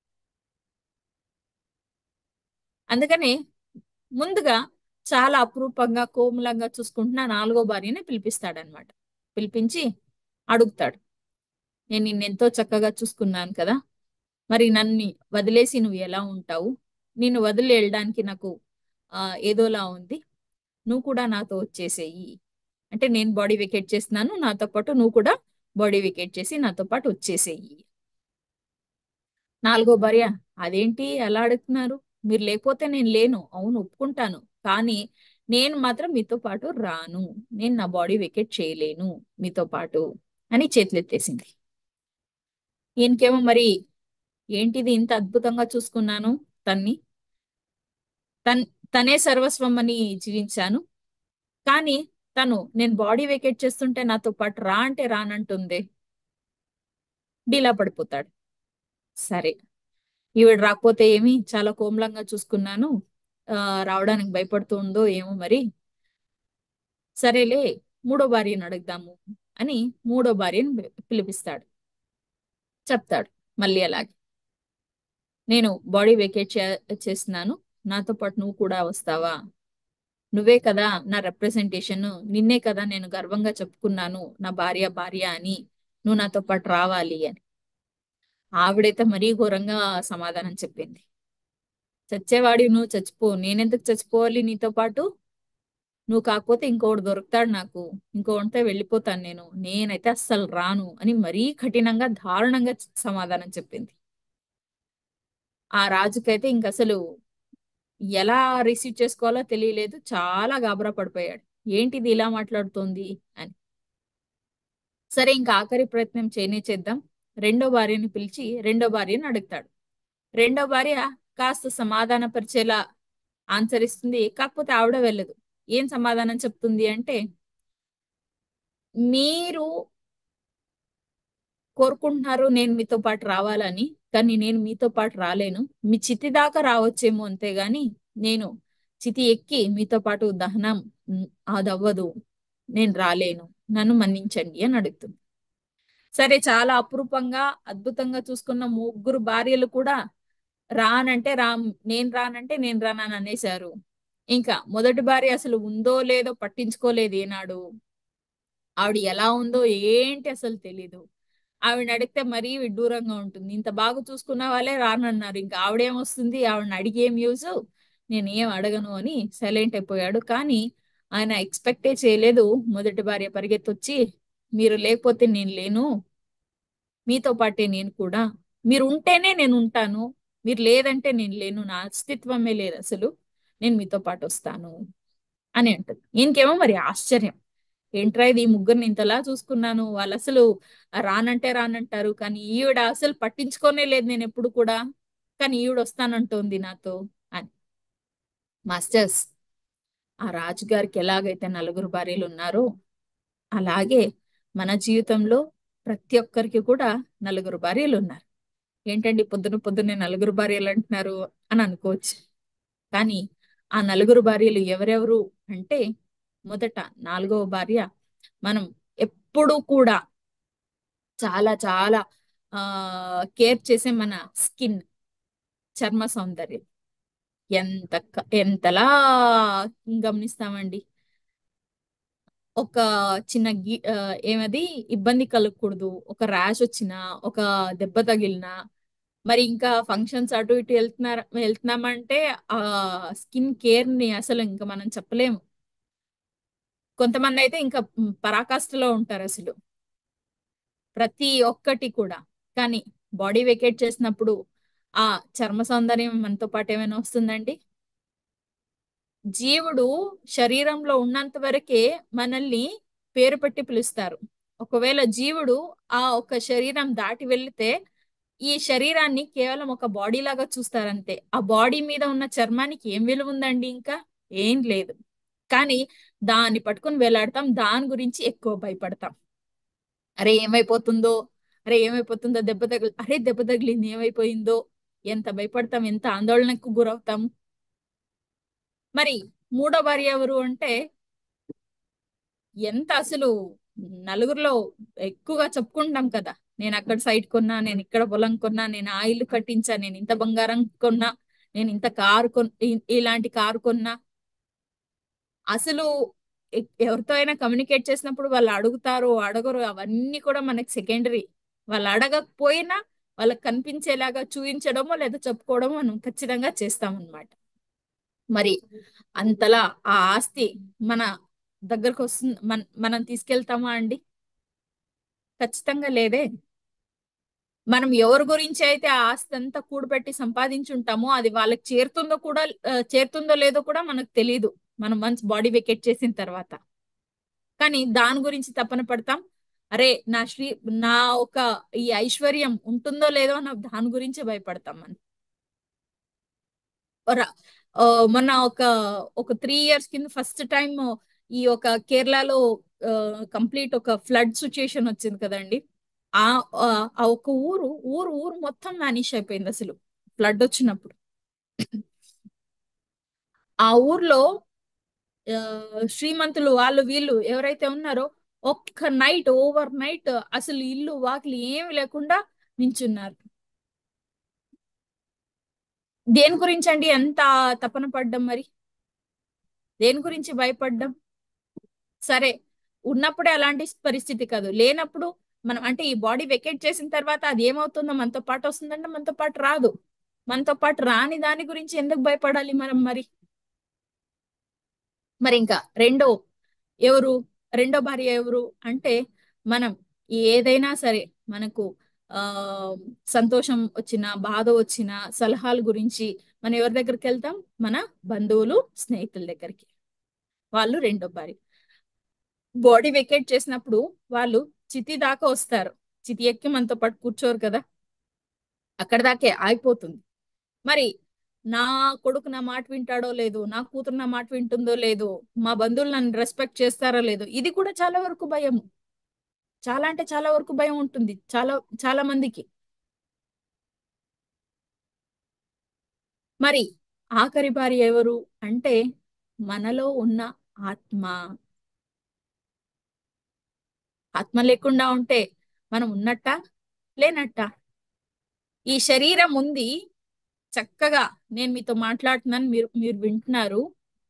అందుకని ముందుగా చాలా అపురూపంగా కోమలంగా చూసుకుంటున్న నాలుగో భార్యని పిలిపిస్తాడనమాట పిలిపించి అడుగుతాడు నేను నిన్నెంతో చక్కగా చూసుకున్నాను కదా మరి నన్ను వదిలేసి నువ్వు ఎలా ఉంటావు నిన్ను వదిలి వెళ్ళడానికి నాకు ఆ ఏదోలా ఉంది నువ్వు కూడా నాతో వచ్చేసేయి అంటే నేను బాడీ వెకేట్ చేస్తున్నాను నాతో పాటు నువ్వు కూడా బాడీ వెకేట్ చేసి నాతో పాటు వచ్చేసేయి నాలుగో భార్య అదేంటి ఎలా అడుగుతున్నారు మీరు లేకపోతే నేను లేను అవును ఒప్పుకుంటాను కానీ నేను మాత్రం మీతో పాటు రాను నేను నా బాడీ వెకేట్ చేయలేను మీతో పాటు అని చేతులెత్తేసింది ఈయనకేమో మరి ఏంటిది ఇంత అద్భుతంగా చూసుకున్నాను తన్ని తన్ తనే సర్వస్వం అని జీవించాను కానీ తను నేను బాడీ వెకేట్ చేస్తుంటే నాతో పాటు రా అంటే రానంటుంది డీలా పడిపోతాడు సరే ఈవిడ రాకపోతే ఏమి చాలా కోమలంగా చూసుకున్నాను ఆ రావడానికి భయపడుతూ ఉందో ఏమో మరి సరేలే మూడో భార్యను అడుగుదాము అని మూడో భార్యను పిలిపిస్తాడు చెప్తాడు మళ్ళీ అలాగే నేను బాడీ వెకేట్ చేస్తున్నాను నాతో పాటు నువ్వు కూడా వస్తావా నువ్వే కదా నా రిప్రజెంటేషన్ నిన్నే కదా నేను గర్వంగా చెప్పుకున్నాను నా భార్య భార్య అని నువ్వు నాతో పాటు రావాలి అని ఆవిడైతే మరీ ఘోరంగా సమాధానం చెప్పింది చచ్చేవాడి నువ్వు చచ్చిపో నేనెందుకు చచ్చిపోవాలి నీతో పాటు నువ్వు కాకపోతే ఇంకోటి దొరుకుతాడు నాకు ఇంకోటితో వెళ్ళిపోతాను నేను నేనైతే అస్సలు రాను అని మరీ కఠినంగా దారుణంగా సమాధానం చెప్పింది ఆ రాజుకైతే ఇంక అసలు ఎలా రిసీవ్ చేసుకోవాలో తెలియలేదు చాలా గాబరా పడిపోయాడు ఏంటిది ఇలా మాట్లాడుతోంది అని సరే ఇంకా ఆఖరి ప్రయత్నం చేయనే చేద్దాం రెండో భార్యని పిలిచి రెండో భార్యని అడుగుతాడు రెండో భార్య కాస్త సమాధాన పరిచేలా ఆన్సర్ ఇస్తుంది కాకపోతే ఆవిడ వెళ్ళదు ఏం సమాధానం చెప్తుంది అంటే మీరు కోరుకుంటున్నారు నేను మీతో పాటు రావాలని కానీ నేను మీతో పాటు రాలేను మీ చితి దాకా రావచ్చేమో అంతేగాని నేను చితి ఎక్కి మీతో పాటు దహనం అది అవ్వదు నేను రాలేను నన్ను మన్నించండి అని అడుగుతుంది సరే చాలా అపురూపంగా అద్భుతంగా చూసుకున్న ముగ్గురు భార్యలు కూడా రానంటే రా నేను రానంటే నేను రానని అనేశారు ఇంకా మొదటి భార్య అసలు ఉందో లేదో పట్టించుకోలేదు ఏనాడు ఆవిడ ఎలా ఉందో ఏంటి అసలు తెలీదు ఆవిడ అడిగితే మరీ విడ్డూరంగా ఉంటుంది ఇంత బాగా చూసుకున్న వాళ్ళే రానన్నారు ఇంకా ఆవిడేమొస్తుంది ఆవిడని అడిగి ఏం యూజ్ నేను ఏం అడగను అని సైలెంట్ అయిపోయాడు కానీ ఆయన ఎక్స్పెక్టే చేయలేదు మొదటి భార్య పరిగెత్తొచ్చి మీరు లేకపోతే నేను లేను మీతో పాటే నేను కూడా మీరు ఉంటేనే నేను ఉంటాను మీరు లేదంటే నేను లేను నా అస్తిత్వమే లేదు అసలు నేను మీతో పాటు వస్తాను అని అంటుంది ఈయనకేమో మరి ఆశ్చర్యం ఏంట్రా ఇది ఈ ముగ్గురిని ఇంతలా చూసుకున్నాను వాళ్ళు అసలు రానంటే రానంటారు కానీ ఈవిడ అసలు పట్టించుకోనే లేదు నేను ఎప్పుడు కూడా కానీ ఈవిడ వస్తానంటోంది నాతో అని మాస్టర్స్ ఆ రాజుగారికి ఎలాగైతే నలుగురు భార్యలు ఉన్నారో అలాగే మన జీవితంలో ప్రతి ఒక్కరికి కూడా నలుగురు భార్యలు ఉన్నారు ఏంటండి పొద్దున పొద్దున్నే నలుగురు భార్యలు అంటున్నారు అని అనుకోవచ్చు కానీ ఆ నలుగురు భార్యలు ఎవరెవరు అంటే మొదట నాలుగవ భార్య మనం ఎప్పుడూ కూడా చాలా చాలా ఆ కేర్ చేసే మన స్కిన్ చర్మ సౌందర్యం ఎంత క- ఎంతలా గమనిస్తామండి ఒక చిన్న గి ఆ, ఏమది ఇబ్బంది కలగకూడదు ఒక ర్యాష్ వచ్చినా ఒక దెబ్బ తగిలినా మరి ఇంకా ఫంక్షన్స్ అటు ఇటు వెళ్తున్నారు వెళ్తున్నామంటే ఆ స్కిన్ కేర్ ని అసలు ఇంకా మనం చెప్పలేము కొంతమంది అయితే ఇంకా మ్, పరాకాష్ఠలో ఉంటారు అసలు ప్రతి ఒక్కటి కూడా కానీ బాడీ వెకేట్ చేసినప్పుడు ఆ చర్మ సౌందర్యం మనతో పాటు ఏమైనా వస్తుందండి జీవుడు శరీరంలో ఉన్నంత వరకే మనల్ని పేరు పెట్టి పిలుస్తారు ఒకవేళ జీవుడు ఆ ఒక శరీరం దాటి వెళితే ఈ శరీరాన్ని కేవలం ఒక బాడీ లాగా చూస్తారంతే ఆ బాడీ మీద ఉన్న చర్మానికి ఏం విలువ ఉందండి ఇంకా ఏం లేదు కానీ దాన్ని పట్టుకొని వేలాడతాం దాని గురించి ఎక్కువ భయపడతాం అరే ఏమైపోతుందో అరే ఏమైపోతుందో దెబ్బ తగిలి అరే దెబ్బ తగిలింది ఏమైపోయిందో ఎంత భయపడతాం ఎంత ఆందోళనకు గురవుతాం మరి మూడో భార్య ఎవరు అంటే ఎంత అసలు నలుగురిలో ఎక్కువగా చెప్పుకుంటాం కదా నేను అక్కడ సైట్ కొన్నా నేను ఇక్కడ పొలం కొన్నా నేను ఆ ఇల్లు కట్టించా నేను ఇంత బంగారం కొన్నా నేను ఇంత కారు కొన్ ఇ- ఇలాంటి కారు కొన్నా అసలు ఎ- ఎవరితో అయినా కమ్యూనికేట్ చేసినప్పుడు వాళ్ళు అడుగుతారు అడగరు అవన్నీ కూడా మనకి సెకండరీ వాళ్ళు అడగకపోయినా వాళ్ళకి కనిపించేలాగా చూపించడమో లేదా చెప్పుకోవడమో మనం ఖచ్చితంగా చేస్తాం అన్నమాట మరి అంతలా ఆ ఆస్తి మన దగ్గరకు వస్తుంది మన మనం తీసుకెళ్తామా అండి ఖచ్చితంగా లేదే మనం ఎవరి గురించి అయితే ఆ ఆస్తి అంతా కూడబెట్టి సంపాదించుంటామో అది వాళ్ళకి చేరుతుందో కూడా ఆ, చేరుతుందో లేదో కూడా మనకు తెలియదు మనం వన్స్ బాడీ వెకెట్ చేసిన తర్వాత కానీ దాని గురించి తపన పడతాం అరే నా శ్రీ నా ఒక ఈ ఐశ్వర్యం ఉంటుందో లేదో అన్న దాని గురించి భయపడతాం మనం ర- ఆ, మొన్న ఒక ఒక త్రీ ఇయర్స్ కింద ఫస్ట్ టైం ఈ ఒక కేరళలో కంప్లీట్ ఒక ఫ్లడ్ సిచ్యుయేషన్ వచ్చింది కదండి ఆ ఆ ఆ ఒక ఊరు ఊరు ఊరు మొత్తం వానిష్ అయిపోయింది అసలు ఫ్లడ్ వచ్చినప్పుడు ఆ ఊర్లో ఆ, శ్రీమంతులు వాళ్ళు వీళ్ళు ఎవరైతే ఉన్నారో ఒక్క నైట్ ఓవర్ నైట్ అసలు ఇల్లు వాకిలి ఏమి లేకుండా నించున్నారు దేని గురించి అండి ఎంత తపన పడ్డం మరి దేని గురించి భయపడ్డం సరే ఉన్నప్పుడే అలాంటి పరిస్థితి కాదు లేనప్పుడు మనం అంటే ఈ బాడీ వెకేట్ చేసిన తర్వాత అది ఏమవుతుందో మనతో పాటు వస్తుందంటే మనతో పాటు రాదు మనతో పాటు రాని దాని గురించి ఎందుకు భయపడాలి మనం మరి మరి ఇంకా రెండో ఎవరు రెండో భార్య ఎవరు అంటే మనం ఏదైనా సరే మనకు ఆ సంతోషం వచ్చిన బాధ వచ్చిన సలహాల గురించి మనం ఎవరి దగ్గరికి వెళ్తాం మన బంధువులు స్నేహితుల దగ్గరికి వాళ్ళు రెండో భార్య బాడీ వెకేట్ చేసినప్పుడు వాళ్ళు చితి దాకా వస్తారు చితి ఎక్కి మనతో పాటు కూర్చోరు కదా అక్కడ దాకే ఆగిపోతుంది మరి నా కొడుకు నా మాట వింటాడో లేదో నా కూతురు నా మాట వింటుందో లేదో మా బంధువులు నన్ను రెస్పెక్ట్ చేస్తారో లేదో ఇది కూడా చాలా వరకు భయం చాలా అంటే చాలా వరకు భయం ఉంటుంది చాలా చాలా మందికి మరి ఆఖరి భార్య ఎవరు అంటే మనలో ఉన్న ఆత్మ ఆత్మ లేకుండా ఉంటే మనం ఉన్నట్టా లేనట్టా ఈ శరీరం ఉంది చక్కగా నేను మీతో మాట్లాడుతున్నాను మీరు మీరు వింటున్నారు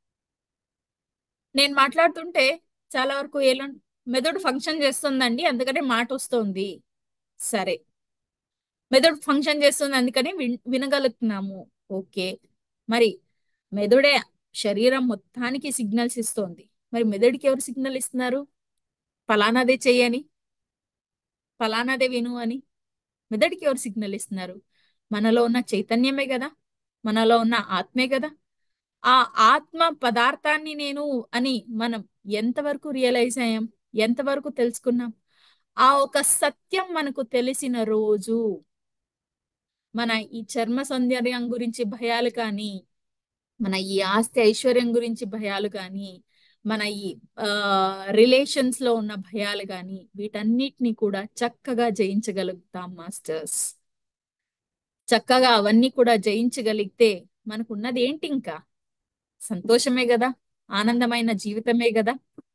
నేను మాట్లాడుతుంటే చాలా వరకు ఎలా మెదడు ఫంక్షన్ చేస్తుందండి అందుకనే మాట వస్తుంది సరే మెదడు ఫంక్షన్ చేస్తుంది అందుకని విన్- వినగలుగుతున్నాము ఓకే మరి మెదడే శరీరం మొత్తానికి సిగ్నల్స్ ఇస్తోంది మరి మెదడుకి ఎవరు సిగ్నల్ ఇస్తున్నారు ఫలానాదే చెయ్యని ఫలానాదే విను అని మెదడుకి ఎవరు సిగ్నల్ ఇస్తున్నారు మనలో ఉన్న చైతన్యమే కదా మనలో ఉన్న ఆత్మే కదా ఆ ఆత్మ పదార్థాన్ని నేను అని మనం ఎంతవరకు రియలైజ్ అయ్యాం ఎంతవరకు తెలుసుకున్నాం ఆ ఒక సత్యం మనకు తెలిసిన రోజు మన ఈ చర్మ సౌందర్యం గురించి భయాలు కానీ మన ఈ ఆస్తి ఐశ్వర్యం గురించి భయాలు కానీ మన ఈ ఆ రిలేషన్స్ లో ఉన్న భయాలు కానీ వీటన్నిటిని కూడా చక్కగా జయించగలుగుతాం మాస్టర్స్ చక్కగా అవన్నీ కూడా జయించగలిగితే మనకున్నది ఏంటి ఇంకా సంతోషమే కదా ఆనందమైన జీవితమే కదా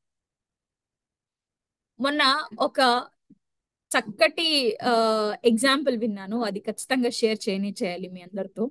మొన్న ఒక చక్కటి ఆ ఎగ్జాంపుల్ విన్నాను అది ఖచ్చితంగా షేర్ చేయని చేయాలి మీ అందరితో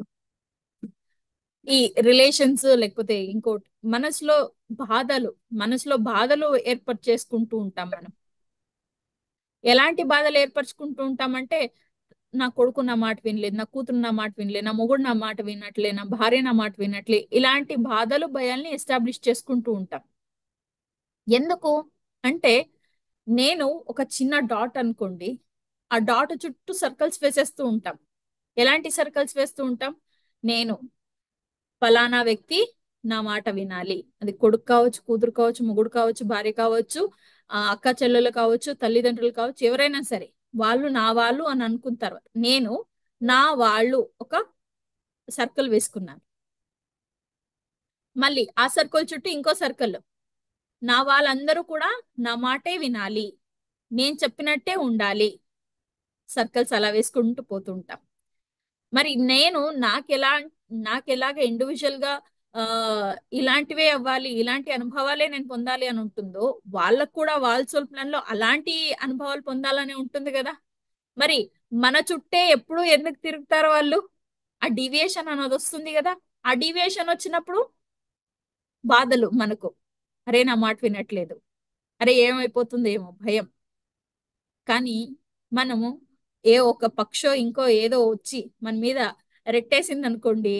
ఈ రిలేషన్స్ లేకపోతే ఇంకోటి మనసులో బాధలు మనసులో బాధలు ఏర్పాటు చేసుకుంటూ ఉంటాం మనం ఎలాంటి బాధలు ఏర్పరచుకుంటూ ఉంటామంటే నా కొడుకు నా మాట వినలేదు నా కూతురు నా మాట వినలేదు నా మొగుడు నా మాట వినట్లే నా భార్య నా మాట వినట్లే ఇలాంటి బాధలు భయాల్ని ఎస్టాబ్లిష్ చేసుకుంటూ ఉంటాం ఎందుకు అంటే నేను ఒక చిన్న డాట్ అనుకోండి ఆ డాట్ చుట్టూ సర్కిల్స్ వేసేస్తూ ఉంటాం ఎలాంటి సర్కిల్స్ వేస్తూ ఉంటాం నేను ఫలానా వ్యక్తి నా మాట వినాలి అది కొడుకు కావచ్చు కూతురు కావచ్చు మొగుడు కావచ్చు భార్య కావచ్చు ఆ అక్క చెల్లెలు కావచ్చు తల్లిదండ్రులు కావచ్చు ఎవరైనా సరే వాళ్ళు నా వాళ్ళు అని అనుకున్న తర్వాత నేను నా వాళ్ళు ఒక సర్కిల్ వేసుకున్నాను మళ్ళీ ఆ సర్కిల్ చుట్టూ ఇంకో సర్కిల్ నా వాళ్ళందరూ కూడా నా మాటే వినాలి నేను చెప్పినట్టే ఉండాలి సర్కిల్స్ అలా వేసుకుంటూ పోతుంటాం మరి నేను నాకెలా నాకెలాగ ఇండివిజువల్ గా ఆ ఇలాంటివే అవ్వాలి ఇలాంటి అనుభవాలే నేను పొందాలి అని ఉంటుందో వాళ్ళకు కూడా వాళ్ళ సోల్ ప్లాన్ లో అలాంటి అనుభవాలు పొందాలని ఉంటుంది కదా మరి మన చుట్టే ఎప్పుడు ఎందుకు తిరుగుతారు వాళ్ళు ఆ డివియేషన్ అనేది వస్తుంది కదా ఆ డివియేషన్ వచ్చినప్పుడు బాధలు మనకు అరే నా మాట వినట్లేదు అరే ఏమైపోతుందో ఏమో భయం కానీ మనము ఏ ఒక పక్షో ఇంకో ఏదో వచ్చి మన మీద రెట్టేసింది అనుకోండి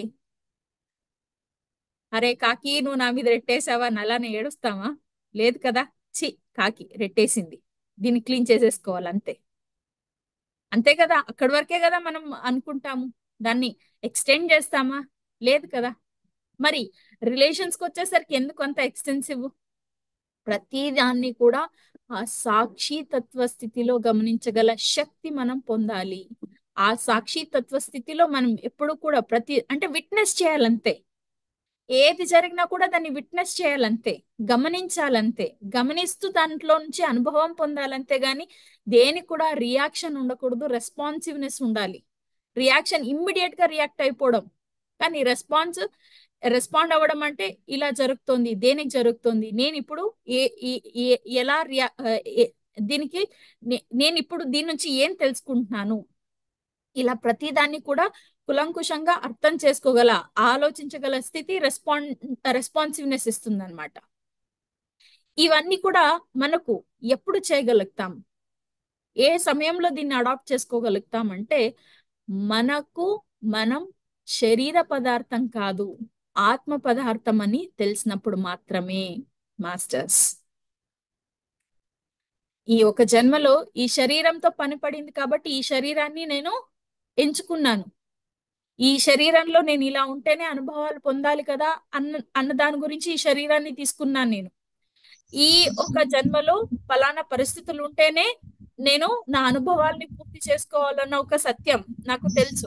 అరే కాకి నువ్వు నా మీద రెట్టేసావా అని అలానే ఏడుస్తావా లేదు కదా చి కాకి రెట్టేసింది దీన్ని క్లీన్ చేసేసుకోవాలి అంతే అంతే కదా అక్కడి వరకే కదా మనం అనుకుంటాము దాన్ని ఎక్స్టెండ్ చేస్తామా లేదు కదా మరి రిలేషన్స్ కి వచ్చేసరికి ఎందుకు అంత ఎక్స్టెన్సివ్ ప్రతి దాన్ని కూడా ఆ సాక్షి తత్వ స్థితిలో గమనించగల శక్తి మనం పొందాలి ఆ సాక్షి తత్వ స్థితిలో మనం ఎప్పుడు కూడా ప్రతి అంటే విట్నెస్ చేయాలంతే ఏది జరిగినా కూడా దాన్ని విట్నెస్ చేయాలంతే గమనించాలంతే గమనిస్తూ దాంట్లో నుంచి అనుభవం పొందాలంతే గాని దేనికి కూడా రియాక్షన్ ఉండకూడదు రెస్పాన్సివ్నెస్ ఉండాలి రియాక్షన్ ఇమ్మీడియట్ గా రియాక్ట్ అయిపోవడం కానీ రెస్పాన్స్ రెస్పాండ్ అవ్వడం అంటే ఇలా జరుగుతోంది దేనికి జరుగుతోంది నేను ఇప్పుడు ఏ ఈ- ఏ- ఎలా రియా ఆ, ఏ- దీనికి నే- నేను ఇప్పుడు దీని నుంచి ఏం తెలుసుకుంటున్నాను ఇలా ప్రతి దాన్ని కూడా కులంకుశంగా అర్థం చేసుకోగల ఆలోచించగల స్థితి రెస్పాన్ రెస్పాన్సివ్నెస్ ఇస్తుంది అనమాట ఇవన్నీ కూడా మనకు ఎప్పుడు చేయగలుగుతాం ఏ సమయంలో దీన్ని అడాప్ట్ చేసుకోగలుగుతాం అంటే మనకు మనం శరీర పదార్థం కాదు ఆత్మ పదార్థం అని తెలిసినప్పుడు మాత్రమే మాస్టర్స్ ఈ ఒక జన్మలో ఈ శరీరంతో పని పడింది కాబట్టి ఈ శరీరాన్ని నేను ఎంచుకున్నాను ఈ శరీరంలో నేను ఇలా ఉంటేనే అనుభవాలు పొందాలి కదా అన్న అన్న దాని గురించి ఈ శరీరాన్ని తీసుకున్నాను నేను ఈ ఒక జన్మలో ఫలానా పరిస్థితులు ఉంటేనే నేను నా అనుభవాల్ని పూర్తి చేసుకోవాలన్న ఒక సత్యం నాకు తెలుసు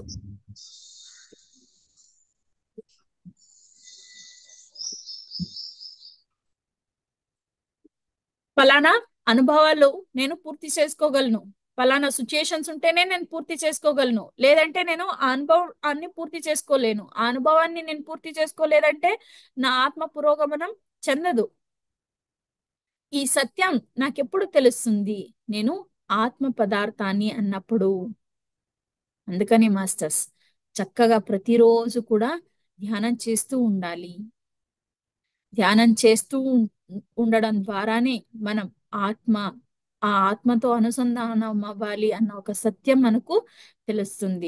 ఫలానా అనుభవాలు నేను పూర్తి చేసుకోగలను ఫలానా సిచ్యుయేషన్స్ ఉంటేనే నేను పూర్తి చేసుకోగలను లేదంటే నేను ఆ అనుభవాన్ని పూర్తి చేసుకోలేను ఆ అనుభవాన్ని నేను పూర్తి చేసుకోలేదంటే నా ఆత్మ పురోగమనం చెందదు ఈ సత్యం నాకెప్పుడు తెలుస్తుంది నేను ఆత్మ పదార్థాన్ని అన్నప్పుడు అందుకని మాస్టర్స్ చక్కగా ప్రతిరోజు కూడా ధ్యానం చేస్తూ ఉండాలి ధ్యానం చేస్తూ ఉం- ఉండడం ద్వారానే మనం ఆత్మ ఆ ఆత్మతో అనుసంధానం అవ్వాలి అన్న ఒక సత్యం మనకు తెలుస్తుంది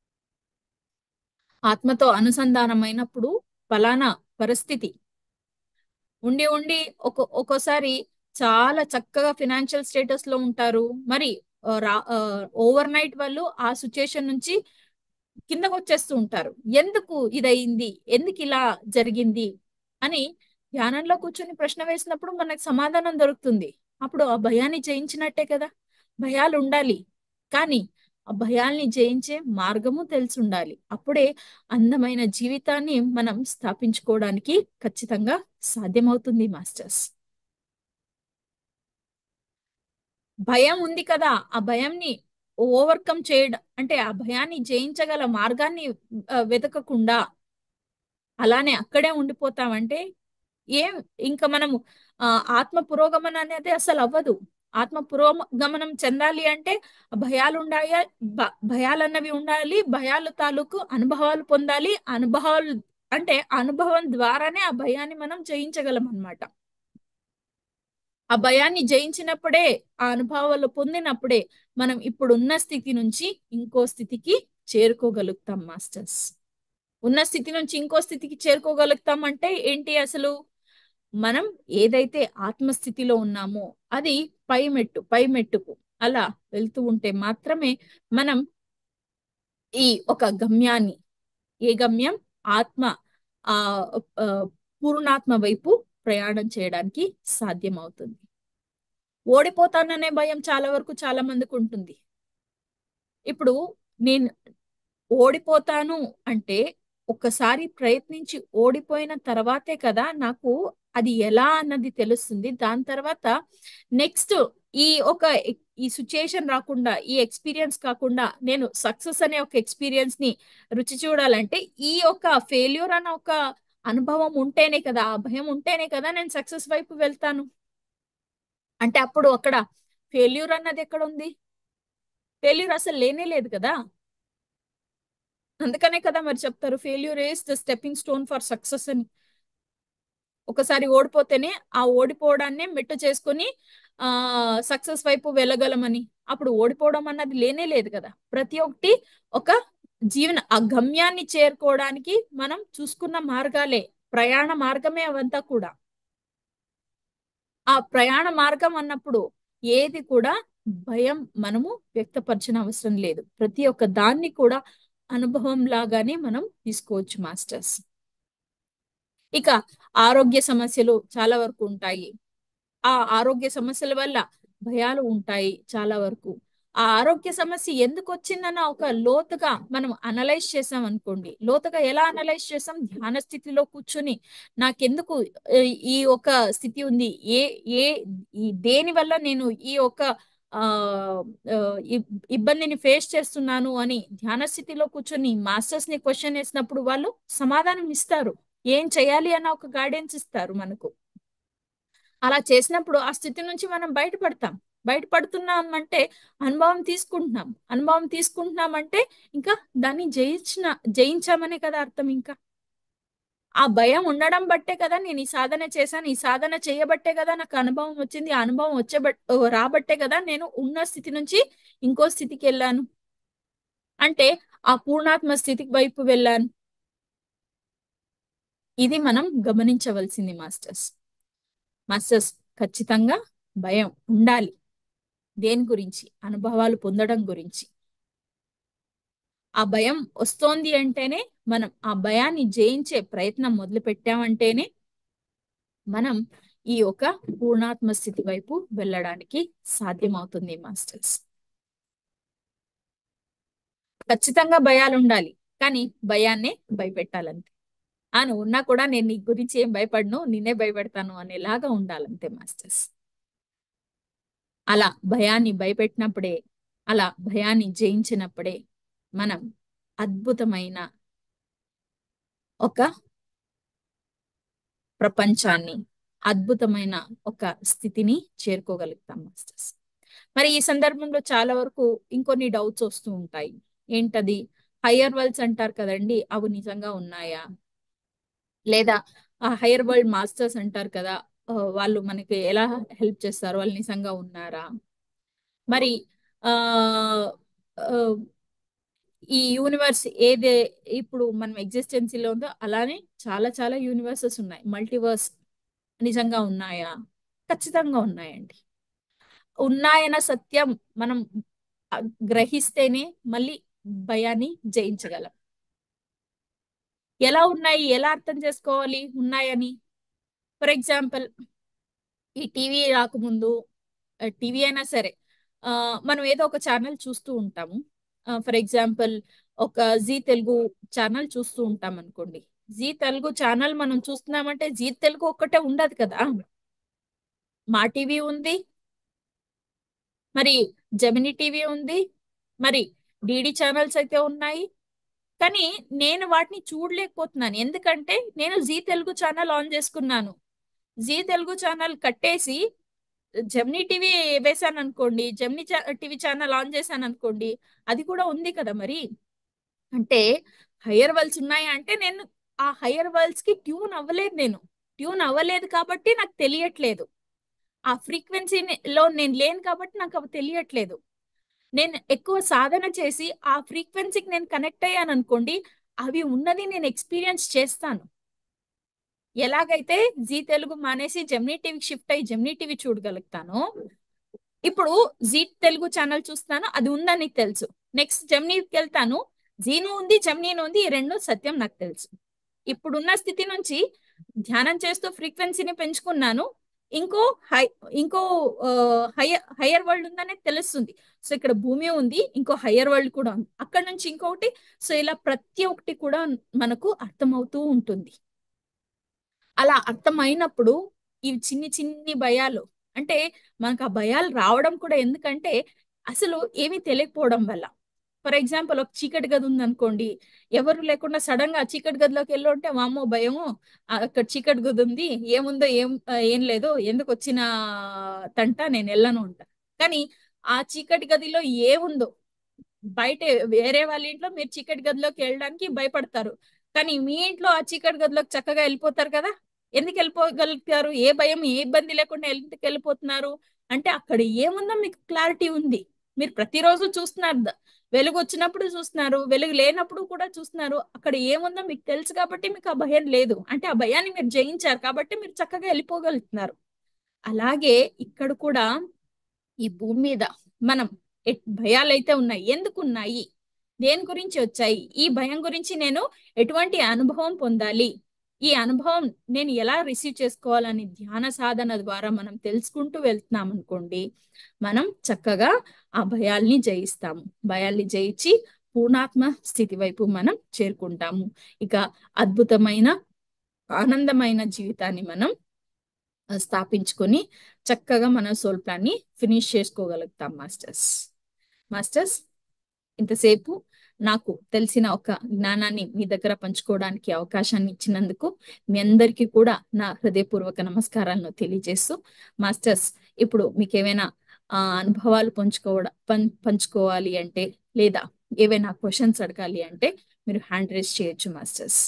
ఆత్మతో అనుసంధానమైనప్పుడు ఫలానా పరిస్థితి ఉండి ఉండి ఒక ఒక్కోసారి చాలా చక్కగా ఫినాన్షియల్ స్టేటస్ లో ఉంటారు మరి ఆ, రా ఓవర్ నైట్ వాళ్ళు ఆ సిచ్యుయేషన్ నుంచి కిందకు వచ్చేస్తూ ఉంటారు ఎందుకు ఇదయింది ఎందుకు ఇలా జరిగింది అని ధ్యానంలో కూర్చొని ప్రశ్న వేసినప్పుడు మనకు సమాధానం దొరుకుతుంది అప్పుడు ఆ భయాన్ని జయించినట్టే కదా భయాలు ఉండాలి కానీ ఆ భయాల్ని జయించే మార్గము తెలిసి ఉండాలి అప్పుడే అందమైన జీవితాన్ని మనం స్థాపించుకోవడానికి ఖచ్చితంగా సాధ్యమవుతుంది మాస్టర్స్ భయం ఉంది కదా ఆ భయంని ఓవర్కమ్ చేయడం అంటే ఆ భయాన్ని జయించగల మార్గాన్ని ఆ, వెతకకుండా అలానే అక్కడే ఉండిపోతామంటే ఏం ఇంకా మనము ఆ, ఆత్మ పురోగమనం అనేది అసలు అవ్వదు ఆత్మ పురోగమనం చెందాలి అంటే భయాలు ఉండాలి భ- భయాలు అన్నవి ఉండాలి భయాలు తాలూకు అనుభవాలు పొందాలి అనుభవాలు అంటే అనుభవం ద్వారానే ఆ భయాన్ని మనం జయించగలం అన్నమాట ఆ భయాన్ని జయించినప్పుడే ఆ అనుభవాలు పొందినప్పుడే మనం ఇప్పుడున్న స్థితి నుంచి ఇంకో స్థితికి చేరుకోగలుగుతాం మాస్టర్స్ ఉన్న స్థితి నుంచి ఇంకో స్థితికి చేరుకోగలుగుతాం అంటే ఏంటి అసలు మనం ఏదైతే ఆత్మస్థితిలో ఉన్నామో అది పై మెట్టు పై మెట్టుకు అలా వెళ్తూ ఉంటే మాత్రమే మనం ఈ ఒక గమ్యాన్ని ఏ గమ్యం ఆత్మ ఆ ఆ, పూర్ణాత్మ వైపు ప్రయాణం చేయడానికి సాధ్యమవుతుంది ఓడిపోతాననే భయం చాలా వరకు చాలా మందికి ఉంటుంది ఇప్పుడు నేను ఓడిపోతాను అంటే ఒక్కసారి ప్రయత్నించి ఓడిపోయిన తర్వాతే కదా నాకు అది ఎలా అన్నది తెలుస్తుంది దాని తర్వాత నెక్స్ట్ ఈ ఒక ఈ సిచ్యుయేషన్ రాకుండా ఈ ఎక్స్పీరియన్స్ కాకుండా నేను సక్సెస్ అనే ఒక ఎక్స్పీరియన్స్ ని రుచి చూడాలంటే ఈ ఒక ఫెయిల్యూర్ అన్న ఒక అనుభవం ఉంటేనే కదా ఆ భయం ఉంటేనే కదా నేను సక్సెస్ వైపు వెళ్తాను అంటే అప్పుడు అక్కడ ఫెయిల్యూర్ అన్నది ఎక్కడ ఉంది ఫెయిల్యూర్ అసలు లేనే లేదు కదా అందుకనే కదా మరి చెప్తారు failure is the stepping stone for success అని ఒకసారి ఓడిపోతేనే ఆ ఓడిపోవడాన్నే మెట్టు చేసుకొని ఆ సక్సెస్ వైపు వెళ్ళగలమని అప్పుడు ఓడిపోవడం అన్నది లేనే లేదు కదా ప్రతి ఒక్కటి ఒక జీవన ఆ గమ్యాన్ని చేరుకోవడానికి మనం చూసుకున్న మార్గాలే ప్రయాణ మార్గమే అవంతా కూడా ఆ ప్రయాణ మార్గం అన్నప్పుడు ఏది కూడా భయం మనము వ్యక్తపరచిన అవసరం లేదు ప్రతి ఒక్క దాన్ని కూడా అనుభవం లాగానే మనం తీసుకోవచ్చు మాస్టర్స్ ఇక ఆరోగ్య సమస్యలు చాలా వరకు ఉంటాయి ఆ ఆరోగ్య సమస్యల వల్ల భయాలు ఉంటాయి చాలా వరకు ఆ ఆరోగ్య సమస్య ఎందుకు వచ్చిందన్న ఒక లోతుగా మనం అనలైజ్ చేసాం అనుకోండి లోతుగా ఎలా అనలైజ్ చేసాం ధ్యాన స్థితిలో కూర్చొని నాకెందుకు ఆ, ఈ ఒక స్థితి ఉంది ఏ ఏ ఈ దేని వల్ల నేను ఈ ఒక ఆ ఆ, ఇబ్- ఇబ్బందిని ఫేస్ చేస్తున్నాను అని ధ్యాన స్థితిలో కూర్చొని మాస్టర్స్ ని క్వశ్చన్ వేసినప్పుడు వాళ్ళు సమాధానం ఇస్తారు ఏం చేయాలి అన్న ఒక గైడెన్స్ ఇస్తారు మనకు అలా చేసినప్పుడు ఆ స్థితి నుంచి మనం బయటపడతాం బయటపడుతున్నాం అంటే అనుభవం తీసుకుంటున్నాం అనుభవం తీసుకుంటున్నాం అంటే ఇంకా దాన్ని జయించిన జయించామనే కదా అర్థం ఇంకా ఆ భయం ఉండడం బట్టే కదా నేను ఈ సాధన చేశాను ఈ సాధన చేయబట్టే కదా నాకు అనుభవం వచ్చింది ఆ అనుభవం వచ్చే రాబట్టే కదా నేను ఉన్న స్థితి నుంచి ఇంకో స్థితికి వెళ్ళాను అంటే ఆ పూర్ణాత్మ స్థితికి వైపు వెళ్ళాను ఇది మనం గమనించవలసింది మాస్టర్స్ మాస్టర్స్ ఖచ్చితంగా భయం ఉండాలి దేని గురించి అనుభవాలు పొందడం గురించి ఆ భయం వస్తోంది అంటేనే మనం ఆ భయాన్ని జయించే ప్రయత్నం మొదలు పెట్టామంటేనే మనం ఈ యొక్క పూర్ణాత్మ స్థితి వైపు వెళ్ళడానికి సాధ్యమవుతుంది మాస్టర్స్ ఖచ్చితంగా భయాలు ఉండాలి కానీ భయాన్నే భయపెట్టాలంతే ఆ నువ్వు ఉన్నా కూడా నేను నీ గురించి ఏం భయపడను నిన్నే భయపెడతాను అనేలాగా ఉండాలంతే మాస్టర్స్ అలా భయాన్ని భయపెట్టినప్పుడే అలా భయాన్ని జయించినప్పుడే మనం అద్భుతమైన ఒక ప్రపంచాన్ని అద్భుతమైన ఒక స్థితిని చేరుకోగలుగుతాం మాస్టర్స్ మరి ఈ సందర్భంలో చాలా వరకు ఇంకొన్ని డౌట్స్ వస్తూ ఉంటాయి ఏంటది హయ్యర్ వరల్డ్స్ అంటారు కదండి అవి నిజంగా ఉన్నాయా లేదా ఆ హైయర్ వరల్డ్ మాస్టర్స్ అంటారు కదా ఆ, వాళ్ళు మనకి ఎలా హెల్ప్ చేస్తారు వాళ్ళు నిజంగా ఉన్నారా మరి ఆ ఆ, ఈ యూనివర్స్ ఏదే ఇప్పుడు మనం ఎగ్జిస్టెన్సీలో ఉందో అలానే చాలా చాలా యూనివర్సెస్ ఉన్నాయి మల్టీవర్స్ నిజంగా ఉన్నాయా ఖచ్చితంగా ఉన్నాయండి ఉన్నాయన్న సత్యం మనం ఆ, గ్రహిస్తేనే మళ్ళీ భయాన్ని జయించగలం ఎలా ఉన్నాయి ఎలా అర్థం చేసుకోవాలి ఉన్నాయని ఫర్ ఎగ్జాంపుల్ ఈ టీవీ రాకముందు టీవీ అయినా సరే ఆ, మనం ఏదో ఒక ఛానల్ చూస్తూ ఉంటాము ఫర్ ఎగ్జాంపుల్ ఒక జీ తెలుగు ఛానల్ చూస్తూ ఉంటాం అనుకోండి జీ తెలుగు ఛానల్ మనం చూస్తున్నామంటే జీ తెలుగు ఒక్కటే ఉండదు కదా మా టీవీ ఉంది మరి జెమిని టీవీ ఉంది మరి డిడి ఛానల్స్ అయితే ఉన్నాయి కానీ నేను వాటిని చూడలేకపోతున్నాను ఎందుకంటే నేను జీ తెలుగు ఛానల్ ఆన్ చేసుకున్నాను జీ తెలుగు ఛానల్ కట్టేసి జెమిని టీవీ వేసాను అనుకోండి జెమిని టీవీ ఛానల్ ఆన్ చేశాను అనుకోండి అది కూడా ఉంది కదా మరి అంటే హయ్యర్ వరల్డ్స్ ఉన్నాయి అంటే నేను ఆ హయ్యర్ వరల్డ్స్ కి ట్యూన్ అవ్వలేదు నేను ట్యూన్ అవ్వలేదు కాబట్టి నాకు తెలియట్లేదు ఆ ఫ్రీక్వెన్సీలో నేను లేను కాబట్టి నాకు అవి తెలియట్లేదు నేను ఎక్కువ సాధన చేసి ఆ ఫ్రీక్వెన్సీకి నేను కనెక్ట్ అయ్యాను అనుకోండి అవి ఉన్నది నేను ఎక్స్పీరియన్స్ చేస్తాను ఎలాగైతే జీ తెలుగు మానేసి జెమినీ టీవీకి షిఫ్ట్ అయ్యి జెమినీ టీవీ చూడగలుగుతాను ఇప్పుడు జీ తెలుగు ఛానల్ చూస్తాను అది ఉందని తెలుసు నెక్స్ట్ జెమినీకి వెళ్తాను జీను ఉంది జెమినీను ఉంది ఈ రెండు సత్యం నాకు తెలుసు ఇప్పుడున్న స్థితి నుంచి ధ్యానం చేస్తూ ఫ్రీక్వెన్సీని పెంచుకున్నాను ఇంకో హై ఇంకో హయ్యర్ హయ్యర్ వరల్డ్ ఉందనే తెలుస్తుంది సో ఇక్కడ భూమి ఉంది ఇంకో హయ్యర్ వరల్డ్ కూడా ఉంది అక్కడ నుంచి ఇంకొకటి సో ఇలా ప్రతి ఒక్కటి కూడా మనకు అర్థమవుతూ ఉంటుంది అలా అర్థమైనప్పుడు ఇవి చిన్ని చిన్ని భయాలు అంటే మనకు ఆ భయాలు రావడం కూడా ఎందుకంటే అసలు ఏమీ తెలియకపోవడం వల్ల ఫర్ ఎగ్జాంపుల్ ఒక చీకటి గది ఉందనుకోండి ఎవరు లేకుండా సడన్ గా ఆ చీకటి గదిలోకి వెళ్ళి ఉంటే వామ్మో భయము ఆ, అక్కడ చీకటి గది ఉంది ఏముందో ఏం ఆ, ఏం లేదో ఎందుకు వచ్చిన తంట నేను వెళ్ళను అంట కానీ ఆ చీకటి గదిలో ఏముందో బయట వేరే వాళ్ళ ఇంట్లో మీరు చీకటి గదిలోకి వెళ్ళడానికి భయపడతారు కానీ మీ ఇంట్లో ఆ చీకటి గదిలోకి చక్కగా వెళ్ళిపోతారు కదా ఎందుకు వెళ్ళిపోగలుగుతారు ఏ భయం ఏ ఇబ్బంది లేకుండా ఎందుకు వెళ్ళిపోతున్నారు అంటే అక్కడ ఏముందో మీకు క్లారిటీ ఉంది మీరు ప్రతిరోజు చూస్తున్నారు ద- వెలుగు వచ్చినప్పుడు చూస్తున్నారు వెలుగు లేనప్పుడు కూడా చూస్తున్నారు అక్కడ ఏముందో మీకు తెలుసు కాబట్టి మీకు ఆ భయం లేదు అంటే ఆ భయాన్ని మీరు జయించారు కాబట్టి మీరు చక్కగా వెళ్ళిపోగలుగుతున్నారు అలాగే ఇక్కడ కూడా ఈ భూమి మీద మనం ఎట్ భయాలైతే ఉన్నాయి ఎందుకు ఉన్నాయి దేని గురించి వచ్చాయి ఈ భయం గురించి నేను ఎటువంటి అనుభవం పొందాలి ఈ అనుభవం నేను ఎలా రిసీవ్ చేసుకోవాలని ధ్యాన సాధన ద్వారా మనం తెలుసుకుంటూ వెళ్తున్నాం అనుకోండి మనం చక్కగా ఆ భయాల్ని జయిస్తాము భయాల్ని జయించి పూర్ణాత్మ స్థితి వైపు మనం చేరుకుంటాము ఇక అద్భుతమైన ఆనందమైన జీవితాన్ని మనం ఆ, స్థాపించుకొని చక్కగా మన సోల్ ప్లాన్ ని ఫినిష్ చేసుకోగలుగుతాం మాస్టర్స్ మాస్టర్స్ ఇంతసేపు నాకు తెలిసిన ఒక జ్ఞానాన్ని మీ దగ్గర పంచుకోవడానికి అవకాశాన్ని ఇచ్చినందుకు మీ అందరికీ కూడా నా హృదయపూర్వక నమస్కారాలను తెలియజేస్తూ మాస్టర్స్ ఇప్పుడు మీకు ఏమైనా ఆ, అనుభవాలు పంచుకోవడం పం పంచుకోవాలి అంటే లేదా ఏవైనా క్వశ్చన్స్ అడగాలి అంటే మీరు హ్యాండ్ రేస్ చేయొచ్చు మాస్టర్స్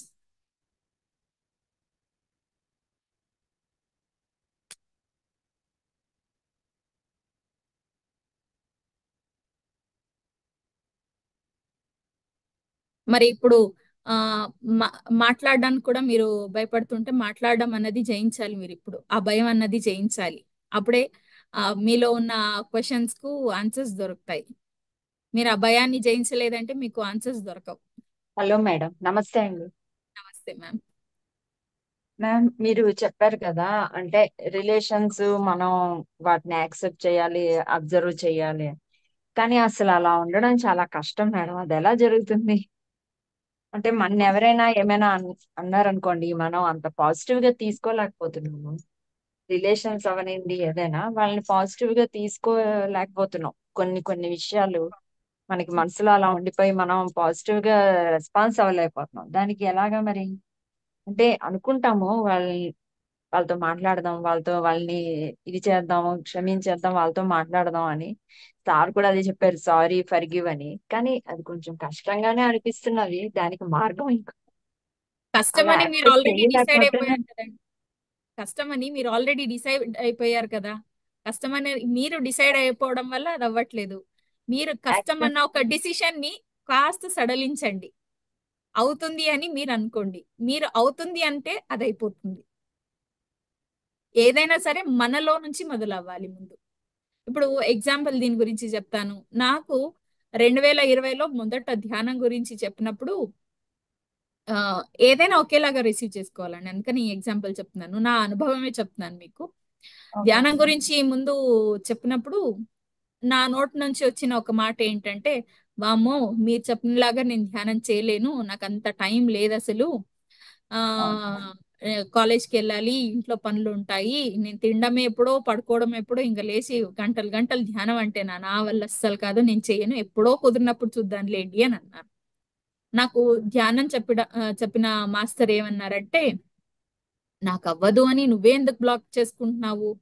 మరి ఇప్పుడు ఆ మా మాట్లాడడానికి కూడా మీరు భయపడుతుంటే మాట్లాడడం అన్నది జయించాలి మీరు ఇప్పుడు ఆ భయం అన్నది జయించాలి అప్పుడే ఆ మీలో ఉన్న క్వశ్చన్స్ కు ఆన్సర్స్ దొరుకుతాయి మీరు ఆ భయాన్ని జయించలేదంటే మీకు ఆన్సర్స్ దొరకవు హలో మేడం నమస్తే అండి నమస్తే మ్యామ్ మ్యామ్ మీరు చెప్పారు కదా అంటే రిలేషన్స్ మనం వాటిని యాక్సెప్ట్ చేయాలి అబ్జర్వ్ చేయాలి కానీ అసలు అలా ఉండడం చాలా కష్టం మేడం అది ఎలా జరుగుతుంది అంటే మన ఎవరైనా ఏమైనా అన్- అన్నారనుకోండి మనం అంత పాజిటివ్ గా తీసుకోలేకపోతున్నాము రిలేషన్స్ అవనండి ఏదైనా వాళ్ళని పాజిటివ్ గా తీసుకోలేకపోతున్నాం కొన్ని కొన్ని విషయాలు మనకి మనసులో అలా ఉండిపోయి మనం పాజిటివ్ గా రెస్పాన్స్ అవ్వలేకపోతున్నాం దానికి ఎలాగా మరి అంటే అనుకుంటాము వాళ్ళని వాళ్ళతో మాట్లాడదాం వాళ్ళతో వాళ్ళని ఇది చేద్దాము క్షమించేద్దాం వాళ్ళతో మాట్లాడదాం అని సార్ కూడా అదే చెప్పారు సారీ ఫర్గివ్ అని కానీ అది కొంచెం కష్టంగానే అనిపిస్తున్నది దానికి మార్గం ఇంకా కష్టం అలా అని మీరు యాక్సెప్ట్ ఆల్రెడీ డిసైడ్ చేయలేకపోతేనే అయిపోయారు కదండి కష్టం అని మీరు ఆల్రెడీ డిసైడ్ అయిపోయారు కదా కష్టం అనేది మీరు డిసైడ్ అయిపోవడం వల్ల అది అవ్వట్లేదు మీరు కష్టం యాక్చువల్ అన్న ఒక డిసిషన్ ని కాస్త సడలించండి అవుతుంది అని మీరు అనుకోండి మీరు అవుతుంది అంటే అది అయిపోతుంది ఏదైనా సరే మనలో నుంచి మొదలవ్వాలి ముందు ఇప్పుడు ఎగ్జాంపుల్ దీని గురించి చెప్తాను నాకు రెండు వేల ఇరవైలో మొదట ధ్యానం గురించి చెప్పినప్పుడు ఆ, ఏదైనా ఒకేలాగా రిసీవ్ చేసుకోవాలండి అందుకని ఈ ఎగ్జాంపుల్ చెప్తున్నాను నా అనుభవమే చెప్తున్నాను మీకు ఓకే ధ్యానం గురించి ముందు చెప్పినప్పుడు నా నోటి నుంచి వచ్చిన ఒక మాట ఏంటంటే వామ్మో మీరు చెప్పినలాగా నేను ధ్యానం చేయలేను నాకు అంత టైం లేదు అసలు ఆ కాలేజ్కి వెళ్ళాలి ఇంట్లో పనులు ఉంటాయి నేను తినడమే ఎప్పుడో పడుకోవడం ఎప్పుడో ఇంకా లేచి గంటలు గంటలు ధ్యానం అంటే నా నా వల్ల అస్సలు కాదు నేను చేయను ఎప్పుడో కుదిరినప్పుడు చూద్దాం లేండి అని అన్నారు నాకు ధ్యానం చెప్పిన ఆ, చెప్పిన మాస్టర్ ఏమన్నారంటే నాకు అవ్వదు అని నువ్వే ఎందుకు బ్లాక్ చేసుకుంటున్నావు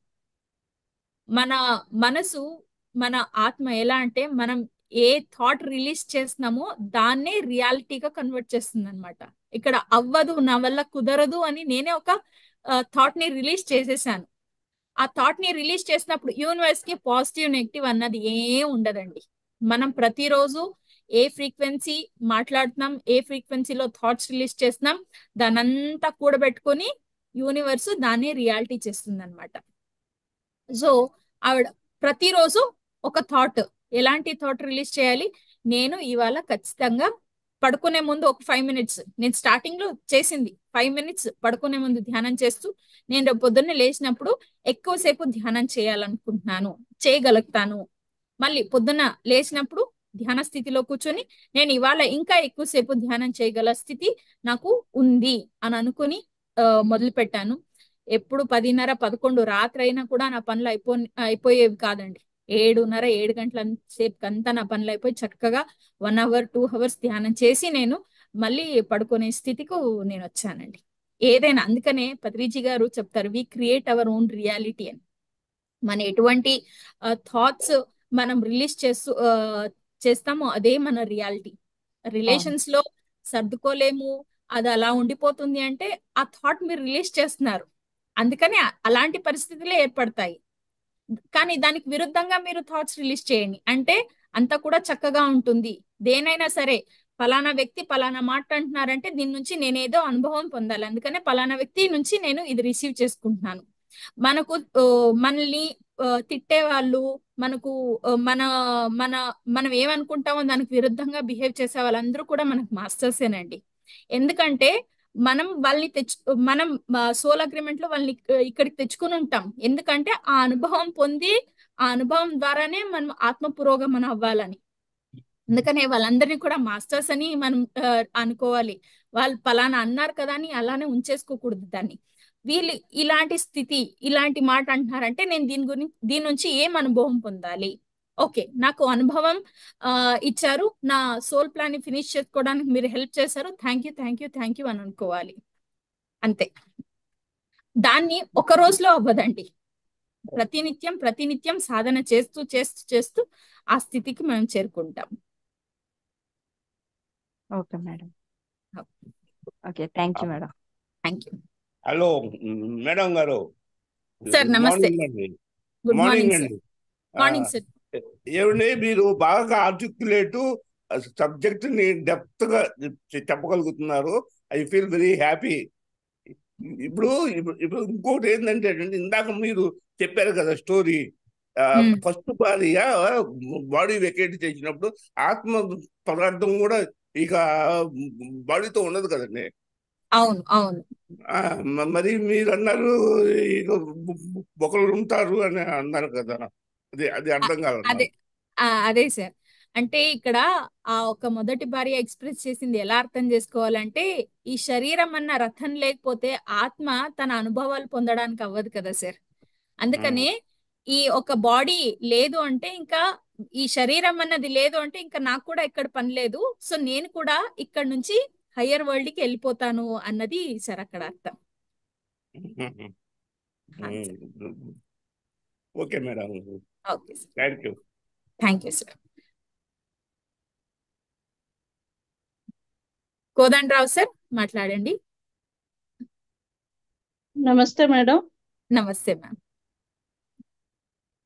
మన మనసు మన ఆత్మ ఎలా అంటే మనం ఏ థాట్ రిలీజ్ చేస్తున్నామో దాన్నే రియాలిటీగా కన్వర్ట్ చేస్తుంది అనమాట ఇక్కడ అవ్వదు నా వల్ల కుదరదు అని నేనే ఒక థాట్ ని రిలీజ్ చేసేసాను ఆ థాట్ ని రిలీజ్ చేసినప్పుడు యూనివర్స్ కి పాజిటివ్ నెగిటివ్ అన్నది ఏం ఉండదండి మనం ప్రతిరోజు ఏ ఫ్రీక్వెన్సీ మాట్లాడుతున్నాం ఏ ఫ్రీక్వెన్సీలో థాట్స్ రిలీజ్ చేస్తున్నాం దానంతా కూడబెట్టుకొని యూనివర్స్ దాన్ని రియాలిటీ చేస్తుంది అనమాట సో ఆవిడ ప్రతిరోజు ఒక థాట్ ఎలాంటి థాట్ రిలీజ్ చేయాలి నేను ఇవాళ ఖచ్చితంగా పడుకునే ముందు ఒక ఫైవ్ మినిట్స్ నేను స్టార్టింగ్ లో చేసింది ఫైవ్ మినిట్స్ పడుకునే ముందు ధ్యానం చేస్తూ నేను రేపు పొద్దున్నే లేచినప్పుడు ఎక్కువసేపు ధ్యానం చేయాలనుకుంటున్నాను చేయగలుగుతాను మళ్ళీ పొద్దున్న లేచినప్పుడు ధ్యాన స్థితిలో కూర్చొని నేను ఇవాళ ఇంకా ఎక్కువసేపు ధ్యానం చేయగల స్థితి నాకు ఉంది అని అనుకుని మొదలు పెట్టాను ఎప్పుడు పదిన్నర పదకొండు రాత్రి అయినా కూడా నా పనులు అయిపో అయిపోయేవి కాదండి ఏడున్నర ఏడు గంటల సేపు అంతా నా పనులు అయిపోయి చక్కగా వన్ అవర్ టూ అవర్స్ ధ్యానం చేసి నేను మళ్ళీ పడుకునే స్థితికి నేను వచ్చానండి ఏదైనా అందుకనే పత్రిజీ గారు చెప్తారు we create our own reality అని మన ఎటువంటి థాట్స్ మనం రిలీజ్ చేస్తూ ఆ, చేస్తామో అదే మన రియాలిటీ రిలేషన్స్ లో సర్దుకోలేము అది అలా ఉండిపోతుంది అంటే ఆ థాట్ మీరు రిలీజ్ చేస్తున్నారు అందుకని అ- అలాంటి పరిస్థితులే ఏర్పడతాయి కానీ దానికి విరుద్ధంగా మీరు థాట్స్ రిలీజ్ చేయండి అంటే అంతా కూడా చక్కగా ఉంటుంది దేనైనా సరే పలానా వ్యక్తి పలానా మాట అంటున్నారంటే దీని నుంచి నేనేదో అనుభవం పొందాలి అందుకనే పలానా వ్యక్తి నుంచి నేను ఇది రిసీవ్ చేసుకుంటున్నాను మనకు ఆ, మనల్ని ఆ, తిట్టే వాళ్ళు మనకు ఆ, మన మన మనం ఏమనుకుంటామో దానికి విరుద్ధంగా బిహేవ్ చేసే వాళ్ళందరూ కూడా మనకు మాస్టర్సేనండి ఎందుకంటే మనం వాళ్ళని తెచ్చు మనం సోల్ అగ్రిమెంట్ లో వాళ్ళని ఇక్క- ఇక్కడికి తెచ్చుకుని ఉంటాం ఎందుకంటే ఆ అనుభవం పొంది ఆ అనుభవం ద్వారానే మనం ఆత్మ పురోగమనం అవ్వాలని అందుకనే వాళ్ళందరినీ కూడా మాస్టర్స్ అని మనం ఆ, అనుకోవాలి వాళ్ళు పలానా అన్నారు కదా అని అలానే ఉంచేసుకోకూడదు దాన్ని వీళ్ళు ఇలాంటి స్థితి ఇలాంటి మాట అంటున్నారంటే నేను దీని గురించి దీని నుంచి ఏం అనుభవం పొందాలి ఓకే నాకు అనుభవం ఆ, ఇచ్చారు నా సోల్ ప్లాన్ ని ఫినిష్ చేసుకోవడానికి మీరు హెల్ప్ చేశారు thank you thank you thank you అని అనుకోవాలి అంతే దాన్ని ఒక రోజులో అవ్వదండి ప్రతినిత్యం ప్రతినిత్యం సాధన చేస్తూ చేస్తూ చేస్తూ ఆ స్థితికి మనం చేరుకుంటాం okay madam okay thank you madam thank you hello madam గారు సార్ గుడ్ నమస్తే మార్నింగ్ అండి గుడ్ మార్నింగ్ మార్నింగ్ సార్ అండి ఆ, మార్నింగ్ సార్ ఏమండి మీరు బాగా ఆర్టికులేట్ సబ్జెక్ట్ ని డెప్త్ గా చె- చెప్పగలుగుతున్నారు ఐ ఫీల్ వెరీ హ్యాపీ ఇప్పుడు ఇప్పుడు ఇప్పుడు ఇంకోటి ఏంటంటే అండి, ఇందాక మీరు చెప్పారు కదా స్టోరీ ఉమ్, ఫస్ట్ భార్య బాడీ వెకేట్ చేసినప్పుడు ఆత్మ పదార్థం కూడా ఇక బాడీతో ఉండదు కదండి అవును అవును ఆ, మ- మరి మీరు అన్నారు ఇక ఒకరు ఉంటారు అని అన్నారు కదా అది అది అ- అర్థం కాదు అదే ఆ, అదే సార్ అంటే ఇక్కడ ఆ ఒక మొదటి భార్య ఎక్స్ప్రెస్ చేసింది ఎలా అర్థం చేసుకోవాలంటే ఈ శరీరం అన్న రథం లేకపోతే ఆత్మ తన అనుభవాలు పొందడానికి అవ్వదు కదా సార్ అందుకనే ఈ ఒక బాడీ లేదు అంటే ఇంకా ఈ శరీరం అన్నది లేదు అంటే ఇంకా నాకు కూడా ఇక్కడ పని లేదు సో నేను కూడా ఇక్కడ నుంచి హయ్యర్ వరల్డ్ కి వెళ్ళిపోతాను అన్నది సార్ అక్కడ అర్థం ఆ, sir okay madam okay sir thank you thank you sir Kodandarao sir మాట్లాడండి నమస్తే మేడం నమస్తే మ్యామ్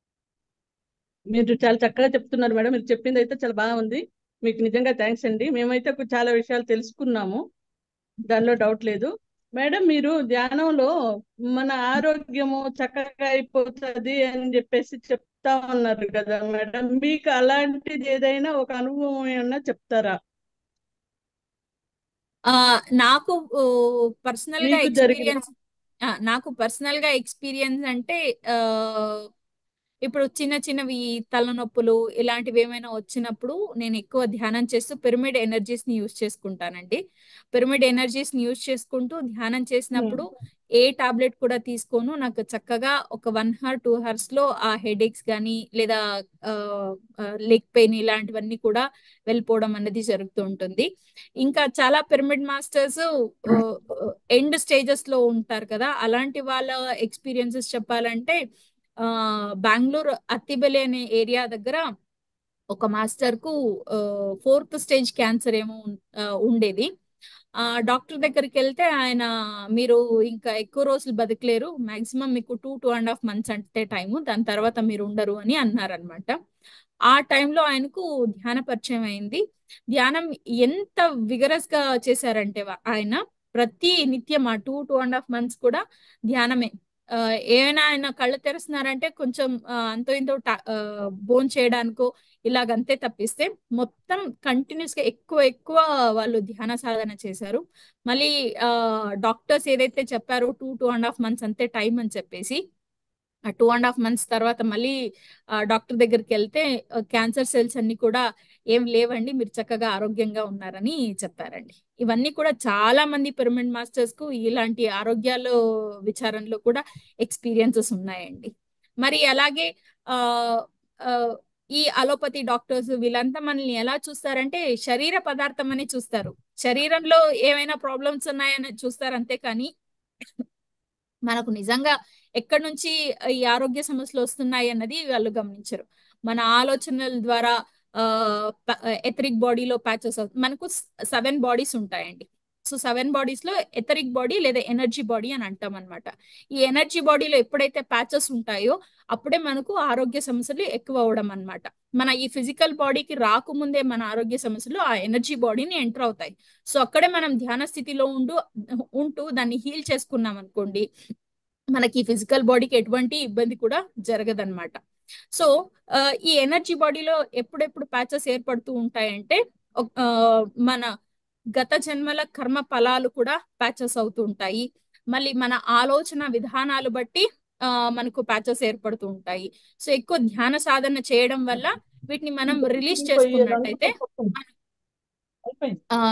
మీరు చాలా చక్కగా చెప్తున్నారు మేడం మీరు చెప్పింది అయితే చాలా బాగుంది మీకు నిజంగా థ్యాంక్స్ అండి మేమైతే ఒక చాలా విషయాలు తెలుసుకున్నాము దానిలో డౌట్ లేదు మేడం మీరు ధ్యానంలో మన ఆరోగ్యము చక్కగా అయిపోతుంది అని చెప్పేసి చెప్తా ఉన్నారు కదా మేడం మీకు అలాంటిది ఏదైనా ఒక అనుభవం ఏమన్నా చెప్తారా ఆ, నాకు పర్సనల్ గా మీకు జరిగిన ఎక్స్పీరియన్స్ నాకు పర్సనల్ గా ఎక్స్పీరియన్స్ అంటే ఆ, ఇప్పుడు చిన్న చిన్నవి తలనొప్పులు ఇలాంటివి ఏమైనా వచ్చినప్పుడు నేను ఎక్కువ ధ్యానం చేస్తూ పిరమిడ్ ఎనర్జీస్ ని యూజ్ చేసుకుంటానండి పిరమిడ్ ఎనర్జీస్ ని యూజ్ చేసుకుంటూ ధ్యానం చేసినప్పుడు ఏ టాబ్లెట్ కూడా తీసుకోను నాకు చక్కగా ఒక వన్ అవర్ టూ అవర్స్ లో ఆ హెడేక్స్ కానీ లేదా లెగ్ పెయిన్ ఇలాంటివన్నీ కూడా వెళ్ళిపోవడం అనేది జరుగుతూ ఉంటుంది ఇంకా చాలా పిరమిడ్ మాస్టర్స్ ఎండ్ స్టేజెస్ లో ఉంటారు కదా అలాంటి వాళ్ళ ఎక్స్పీరియన్సెస్ చెప్పాలంటే ఆ బెంగళూరు అత్తిబెలి అనే ఏరియా దగ్గర ఒక మాస్టర్ కు ఫోర్త్ స్టేజ్ క్యాన్సర్ ఏమో ఉం- ఆ, ఉండేది ఆ డాక్టర్ దగ్గరికి వెళ్తే ఆయన మీరు ఇంకా ఎక్కువ రోజులు బతకలేరు మాక్సిమం మీకు two two and half months అంటే టైము దాని తర్వాత మీరు ఉండరు అని అన్నారనమాట ఆ టైంలో ఆయనకు ధ్యాన పరిచయం అయింది ధ్యానం ఎంత విగరస్ గా చేశారంటే వా- ఆయన ప్రతి నిత్యం ఆ two two and half months కూడా ధ్యానమే ఆ, ఏమైనా ఆయన కళ్ళు తెరుస్తున్నారంటే కొంచెం ఆ, అంతో ఇంతో బోన్ చేయడానికో ఇలాగంతే తప్పిస్తే మొత్తం కంటిన్యూస్ గా ఎక్కువ ఎక్కువ వాళ్ళు ధ్యాన సాధన చేశారు మళ్ళీ ఆ డాక్టర్స్ ఏదైతే చెప్పారో two two and half months అంతే టైం అని చెప్పేసి ఆ టూ అండ్ హాఫ్ మంత్స్ తర్వాత మళ్ళీ ఆ డాక్టర్ దగ్గరికి వెళ్తే క్యాన్సర్ సెల్స్ అన్ని కూడా ఏం లేవండి మీరు చక్కగా ఆరోగ్యంగా ఉన్నారని చెప్పారండి ఇవన్నీ కూడా చాలా మంది పిరమిడ్ మాస్టర్స్ కు ఇలాంటి ఆరోగ్యాలు విచారంలో కూడా ఎక్స్పీరియన్సెస్ ఉన్నాయండి మరి అలాగే ఆ ఆ, ఈ అలోపతి డాక్టర్స్ వీళ్ళంతా మనల్ని ఎలా చూస్తారంటే శరీర పదార్థం అని చూస్తారు శరీరంలో ఏమైనా ప్రాబ్లమ్స్ ఉన్నాయని చూస్తారు అంతే కానీ మనకు నిజంగా ఎక్కడి నుంచి ఈ ఆరోగ్య సమస్యలు వస్తున్నాయి అన్నది వాళ్ళు గమనించరు మన ఆలోచనల ద్వారా ఆ ఎథరిక్ బాడీలో ప్యాచెస్ మనకు సెవెన్ బాడీస్ ఉంటాయండి సో సెవెన్ బాడీస్ లో ఎథరిక్ బాడీ లేదా ఎనర్జీ బాడీ అని అంటాం అనమాట ఈ ఎనర్జీ బాడీలో ఎప్పుడైతే ప్యాచెస్ ఉంటాయో అప్పుడే మనకు ఆరోగ్య సమస్యలు ఎక్కువ అవడం అనమాట మన ఈ ఫిజికల్ బాడీకి రాకముందే మన ఆరోగ్య సమస్యలు ఆ ఎనర్జీ బాడీని ఎంటర్ అవుతాయి సో అక్కడే మనం ధ్యాన స్థితిలో ఉండు ఉంటూ దాన్ని హీల్ చేసుకున్నాం అనుకోండి మనకి ఫిజికల్ బాడీకి ఎటువంటి ఇబ్బంది కూడా జరగదన్నమాట సో ఆ, ఈ ఎనర్జీ బాడీలో ఎప్పుడెప్పుడు ప్యాచెస్ ఏర్పడుతూ ఉంటాయంటే ఒక- ఆ, మన గత జన్మల కర్మ ఫలాలు కూడా ప్యాచెస్ అవుతూ ఉంటాయి మళ్ళీ మన ఆలోచన విధానాలు బట్టి ఆ, మనకు ప్యాచెస్ ఏర్పడుతూ ఉంటాయి సో ఎక్కువ ధ్యాన సాధన చేయడం వల్ల వీటిని మనం రిలీజ్ చేసుకున్నట్టయితే అయిపోయింది ఆ,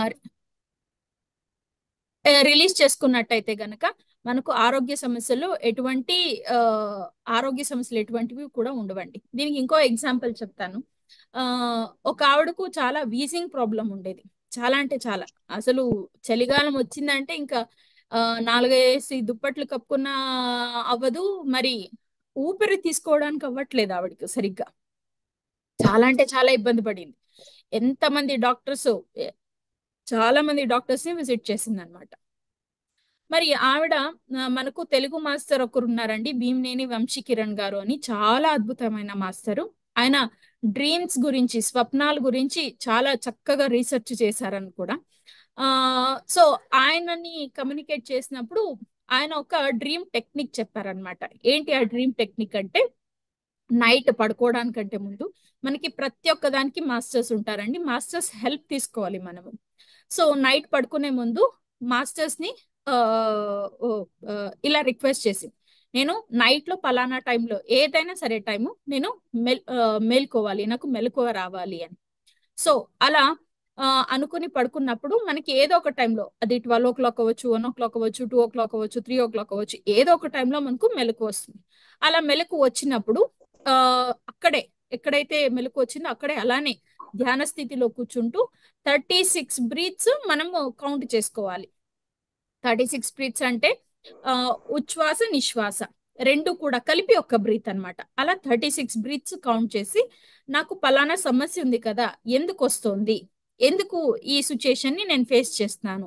రిలీజ్ చేసుకున్నట్టయితే గనక మనకు ఆరోగ్య సమస్యలు ఎటువంటి ఆ, ఆరోగ్య సమస్యలు ఎటువంటివి కూడా ఉండవండి దీనికి ఇంకో ఎగ్జాంపుల్ చెప్తాను ఆ ఒక ఆవిడకు చాలా వీజింగ్ ప్రాబ్లం ఉండేది చాలా అంటే చాలా అసలు చలికాలం వచ్చిందంటే ఇంకా ఆ, నాలుగేసి దుప్పట్లు కప్పుకున్న అవ్వదు మరి ఊపిరి తీసుకోవడానికి అవ్వట్లేదు ఆవిడకి సరిగ్గా చాలా అంటే చాలా ఇబ్బంది పడింది ఎంతమంది డాక్టర్స్ చాలా మంది డాక్టర్స్ ని విజిట్ చేసింది అనమాట మరి ఆవిడ ఆ, మనకు తెలుగు మాస్టర్ ఒకరు ఉన్నారండి భీమినేని వంశీ కిరణ్ గారు అని చాలా అద్భుతమైన మాస్టరు ఆయన డ్రీమ్స్ గురించి స్వప్నాల గురించి చాలా చక్కగా రీసెర్చ్ చేశారని కూడా ఆ సో ఆయనని కమ్యూనికేట్ చేసినప్పుడు ఆయన ఒక డ్రీమ్ టెక్నిక్ చెప్పారనమాట ఏంటి ఆ డ్రీమ్ టెక్నిక్ అంటే నైట్ పడుకోవడానికంటే ముందు మనకి ప్రతి ఒక్క దానికి మాస్టర్స్ ఉంటారండి మాస్టర్స్ హెల్ప్ తీసుకోవాలి మనము సో నైట్ పడుకునే ముందు మాస్టర్స్ ని ఆ, ఓ, ఆ, ఇలా రిక్వెస్ట్ చేసి నేను నైట్ లో పలానా టైంలో ఏదైనా సరే టైము నేను మెల్ ఆ, మేల్కోవాలి నాకు మెలకువ రావాలి అని సో అలా ఆ, అనుకుని పడుకున్నప్పుడు మనకి ఏదో ఒక టైంలో అది ట్వెల్వ్ ఓ క్లాక్ అవ్వచ్చు వన్ ఓ క్లాక్ అవ్వచ్చు టూ ఓ క్లాక్ అవ్వచ్చు త్రీ ఓ క్లాక్ అవ్వచ్చు ఏదో ఒక టైంలో మనకు మెలకు వస్తుంది అలా మెలకు వచ్చినప్పుడు ఆ అక్కడే ఎక్కడైతే మెలకు వచ్చిందో అక్కడే అలానే ధ్యాన స్థితిలో కూర్చుంటూ థర్టీ సిక్స్ బ్రీత్స్ మనము కౌంట్ చేసుకోవాలి థర్టీ సిక్స్ బ్రీత్స్ అంటే ఆ, ఉచ్ఛ్వాస నిశ్వాస రెండు కూడా కలిపి ఒక బ్రీత్ అన్నమాట అలా థర్టీ సిక్స్ బ్రీత్స్ కౌంట్ చేసి నాకు పలానా సమస్య ఉంది కదా ఎందుకు వస్తుంది ఎందుకు ఈ సిచ్యుయేషన్ ని నేను ఫేస్ చేస్తున్నాను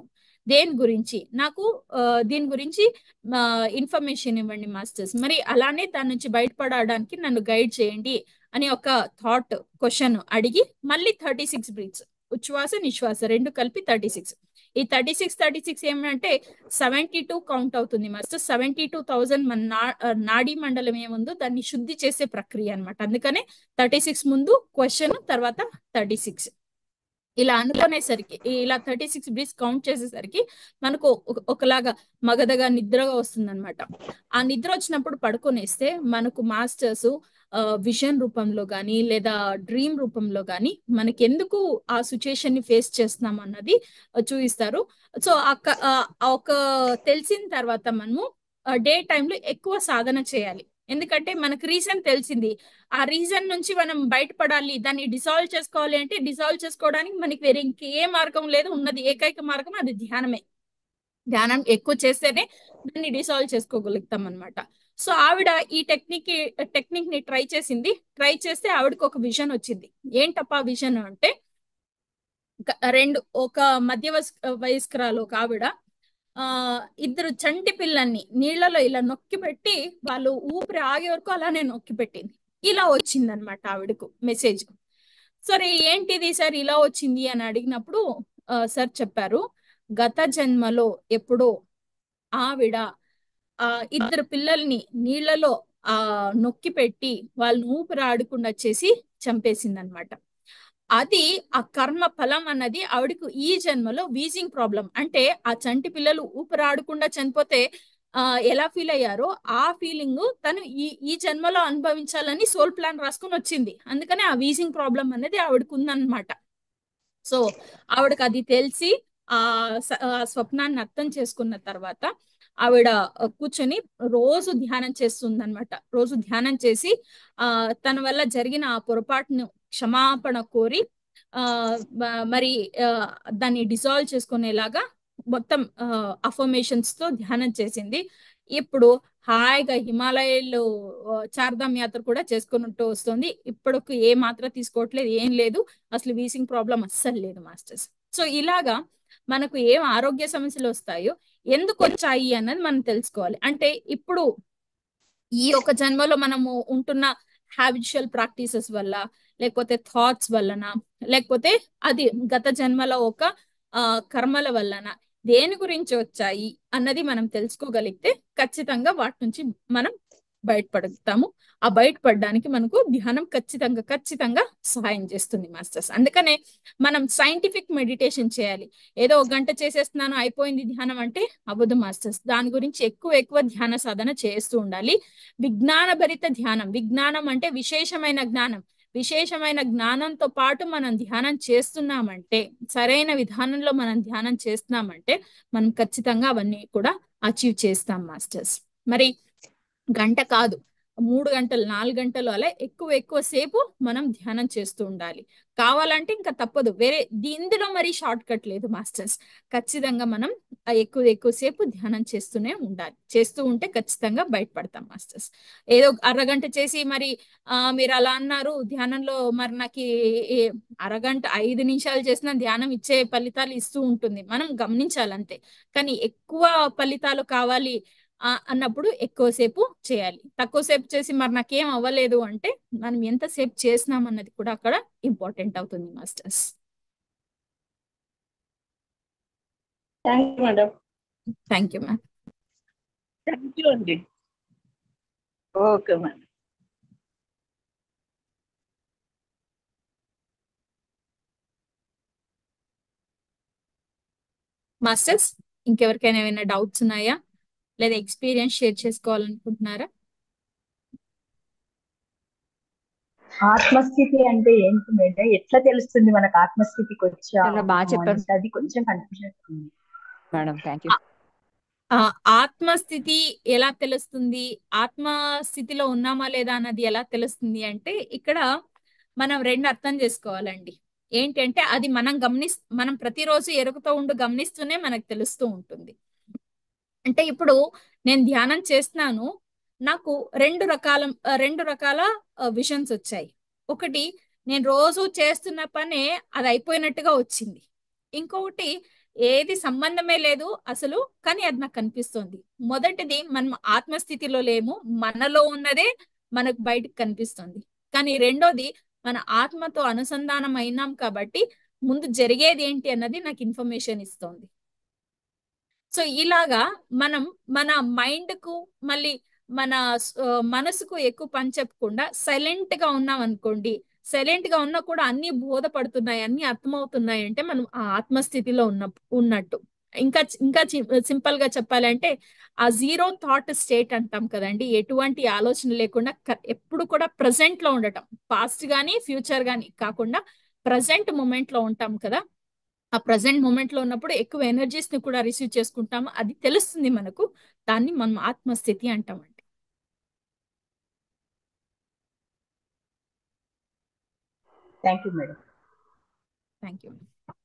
దేని గురించి నాకు ఆ, దీని గురించి ఇన్ఫర్మేషన్ ఇవ్వండి మాస్టర్స్ మరి అలానే దాని నుంచి బయటపడడానికి నన్ను గైడ్ చేయండి అని ఒక థాట్ క్వశ్చన్ అడిగి మళ్ళీ థర్టీ సిక్స్ బ్రీత్స్ ఉచ్ఛ్వాస నిశ్వాస రెండు కలిపి థర్టీ సిక్స్ ఈ థర్టీ సిక్స్ థర్టీ సిక్స్ ఏమంటే సెవెంటీ టూ కౌంట్ అవుతుంది మాస్టర్ సెవెంటీ టూ థౌజండ్ మన నా నాడీ మండలం ఏముందో దాన్ని శుద్ధి చేసే ప్రక్రియ అన్నమాట అందుకనే థర్టీ సిక్స్ ముందు క్వశ్చన్ తర్వాత థర్టీ సిక్స్ ఇలా అనుకునేసరికి ఇలా థర్టీ సిక్స్ బ్రీత్స్ కౌంట్ చేసేసరికి మనకు ఒక- ఒకలాగా మగధగా నిద్రగా వస్తుంది అనమాట ఆ నిద్ర వచ్చినప్పుడు పడుకొనేస్తే మనకు మాస్టర్స్ విజన్ రూపంలో కానీ లేదా డ్రీమ్ రూపంలో కానీ మనకి ఎందుకు ఆ సిచ్యుయేషన్ ని ఫేస్ చేస్తున్నాం అన్నది ఆ, చూపిస్తారు సో అక్క ఆ, ఆ ఒక తెలిసిన తర్వాత మనము డే టైంలో ఎక్కువ సాధన చేయాలి ఎందుకంటే మనకు రీజన్ తెలిసింది ఆ రీజన్ నుంచి మనం బయటపడాలి దాన్ని డిసాల్వ్ చేసుకోవాలి అంటే డిసాల్వ్ చేసుకోవడానికి మనకి వేరే ఇంకే మార్గం లేదు ఉన్నది ఏకైక మార్గం అది ధ్యానమే ధ్యానం ఎక్కువ చేస్తేనే దాన్ని డిసాల్వ్ చేసుకోగలుగుతాం అనమాట సో ఆవిడ ఈ టెక్నిక్ టెక్నిక్ ని ట్రై చేసింది ట్రై చేస్తే ఆవిడకి ఒక విజన్ వచ్చింది ఏంటప్పా విజన్ అంటే ఒక- రెండు ఒక మధ్య వయస్- వయస్కురాలు ఒక ఆవిడ ఆ ఇద్దరు చంటి పిల్లల్ని నీళ్లలో ఇలా నొక్కి పెట్టి వాళ్ళు ఊపిరి ఆగే వరకు అలానే నొక్కి పెట్టింది ఇలా వచ్చింది అనమాట ఆవిడకు మెసేజ్ సరే ఏంటిది సార్ ఇలా వచ్చింది అని అడిగినప్పుడు ఆ, సార్ చెప్పారు గత జన్మలో ఎప్పుడో ఆవిడ ఆ ఇద్దరు పిల్లల్ని నీళ్లలో ఆ నొక్కి పెట్టి వాళ్ళని ఊపిరి ఆడకుండా చేసి చంపేసింది అనమాట అది ఆ కర్మ ఫలం అన్నది ఆవిడకు ఈ జన్మలో వీజింగ్ ప్రాబ్లం అంటే ఆ చంటి పిల్లలు ఊపిరి ఆడకుండా చనిపోతే ఆ ఎలా ఫీల్ అయ్యారో ఆ ఫీలింగ్ తను ఈ ఈ జన్మలో అనుభవించాలని సోల్ ప్లాన్ రాసుకొని వచ్చింది అందుకనే ఆ వీజింగ్ ప్రాబ్లం అనేది ఆవిడకు ఉందన్నమాట సో ఆవిడకి అది తెలిసి ఆ స- ఆ స్వప్నాన్ని అర్థం చేసుకున్న తర్వాత ఆవిడ ఆ, కూర్చొని రోజు ధ్యానం చేస్తుంది అనమాట రోజు ధ్యానం చేసి ఆ తన వల్ల జరిగిన ఆ పొరపాటును క్షమాపణ కోరి ఆ మ- మరి ఆ, దాన్ని డిజాల్వ్ చేసుకునేలాగా మొత్తం అఫర్మేషన్స్ తో ధ్యానం చేసింది ఇప్పుడు హాయిగా హిమాలయాల్లో ఆ, చార్ధామ్ యాత్ర కూడా చేసుకున్నట్టు వస్తుంది ఇప్పటికి ఏ మాత్ర తీసుకోవట్లేదు ఏం లేదు అసలు వీసింగ్ ప్రాబ్లం అస్సలు లేదు మాస్టర్స్ సో ఇలాగా మనకు ఏం ఆరోగ్య సమస్యలు వస్తాయో ఎందుకు వచ్చాయి అన్నది మనం తెలుసుకోవాలి అంటే ఇప్పుడు ఈ ఒక జన్మలో మనము ఉంటున్న హ్యాబిచువల్ ప్రాక్టీసెస్ వల్ల లేకపోతే థాట్స్ వలన లేకపోతే అది గత జన్మలో ఒక ఆ, కర్మల వలన దేని గురించి వచ్చాయి అన్నది మనం తెలుసుకోగలిగితే ఖచ్చితంగా వాటి నుంచి మనం బయటపడతాము ఆ బయటపడడానికి మనకు ధ్యానం ఖచ్చితంగా ఖచ్చితంగా సహాయం చేస్తుంది మాస్టర్స్ అందుకనే మనం సైంటిఫిక్ మెడిటేషన్ చేయాలి ఏదో ఒక గంట చేసేస్తున్నాను అయిపోయింది ధ్యానం అంటే అవ్వదు మాస్టర్స్ దాని గురించి ఎక్కువ ఎక్కువ ధ్యాన సాధన చేస్తూ ఉండాలి విజ్ఞాన భరిత ధ్యానం విజ్ఞానం అంటే విశేషమైన జ్ఞానం విశేషమైన జ్ఞానంతో పాటు మనం ధ్యానం చేస్తున్నామంటే సరైన విధానంలో మనం ధ్యానం చేస్తున్నామంటే మనం ఖచ్చితంగా అవన్నీ కూడా అచీవ్ చేస్తాం మాస్టర్స్ మరి గంట కాదు మూడు గంటలు నాలుగు గంటలు అలా ఎక్కువ ఎక్కువ సేపు మనం ధ్యానం చేస్తూ ఉండాలి కావాలంటే ఇంకా తప్పదు వేరే దీ- ఇందులో మరి షార్ట్ కట్ లేదు మాస్టర్స్ ఖచ్చితంగా మనం ఆ ఎక్కువ ఎక్కువ సేపు ధ్యానం చేస్తూనే ఉండాలి చేస్తూ ఉంటే ఖచ్చితంగా బయటపడతాం మాస్టర్స్ ఏదో అరగంట చేసి మరి ఆ మీరు అలా అన్నారు ధ్యానంలో మరి నాకు ఈ- ఈ అరగంట ఐదు నిమిషాలు చేసిన ధ్యానం ఇచ్చే ఫలితాలు ఇస్తూ ఉంటుంది మనం గమనించాలి అంతే కానీ ఎక్కువ ఫలితాలు కావాలి ఆ, అన్నప్పుడు ఎక్కువసేపు చేయాలి తక్కువసేపు చేసి మరి నాకేం అవ్వలేదు అంటే మనం ఎంతసేపు చేసినాం అన్నది కూడా అక్కడ ఇంపార్టెంట్ అవుతుంది masters thank you madam thank you ma'am thank you అండి ఓకే మేడం మాస్టర్స్ ఇంకెవరికైనా ఏమైనా డౌట్స్ ఉన్నాయా లేదా ఎక్స్పీరియన్స్ షేర్ చేసుకోవాలనుకుంటున్నారా ఆత్మస్థితి అంటే ఏంటి మేడం ఎట్లా తెలుస్తుంది మనకు ఆత్మస్థితికి వచ్చాము చాలా బాగా చెప్పారు అనేసి అది కొంచెం కన్ఫ్యూజన్ ఉంది మేడం థ్యాంక్ యూ ఆ ఆత్మస్థితి ఎలా తెలుస్తుంది ఆత్మస్థితిలో ఉన్నామా లేదా అన్నది ఎలా తెలుస్తుంది అంటే ఇక్కడ మనం రెండు అర్థం చేసుకోవాలండి ఏంటంటే అది మనం గమనిస్ మనం ప్రతిరోజు ఎరుగుతూ ఉండు గమనిస్తూనే మనకు తెలుస్తూ ఉంటుంది అంటే ఇప్పుడు నేను ధ్యానం చేస్తున్నాను నాకు రెండు రకాల ఆ, రెండు రకాల విషన్స్ వచ్చాయి ఒకటి నేను రోజు చేస్తున్న పనే అది అయిపోయినట్టుగా వచ్చింది ఇంకొకటి ఏది సంబంధమే లేదు అసలు కానీ అది నాకు కనిపిస్తుంది మొదటిది మనం ఆత్మస్థితిలో లేము మనలో ఉన్నదే మనకు బయటకు కనిపిస్తుంది కానీ రెండోది మన ఆత్మతో అనుసంధానం అయినాం కాబట్టి ముందు జరిగేది ఏంటి అన్నది నాకు ఇన్ఫర్మేషన్ ఇస్తుంది సో ఇలాగా మనం మన మైండ్ కు మళ్ళీ మన ఆ, మనసుకు ఎక్కువ పని చెప్పకుండా సైలెంట్ గా ఉన్నాం అనుకోండి సైలెంట్ గా ఉన్నా కూడా అన్ని బోధపడుతున్నాయి అన్ని అర్థమవుతున్నాయి అంటే మనం ఆ ఆత్మస్థితిలో ఉన్న ఉన్నట్టు ఇంకా ఇంకా సింపుల్ గా చెప్పాలంటే ఆ జీరో థాట్ స్టేట్ అంటాం కదండి ఎటువంటి ఆలోచన లేకుండా క- ఎప్పుడు కూడా ప్రజెంట్ లో ఉండటం పాస్ట్ గానీ ఫ్యూచర్ గానీ కాకుండా ప్రజెంట్ మూమెంట్ లో ఉంటాం కదా ఆ ప్రజెంట్ మూమెంట్ లో ఉన్నప్పుడు ఎక్కువ ఎనర్జీస్ ని కూడా రిసీవ్ చేసుకుంటాము అది తెలుస్తుంది మనకు దాన్ని మనం ఆత్మస్థితి అంటామండి thank you madam thank you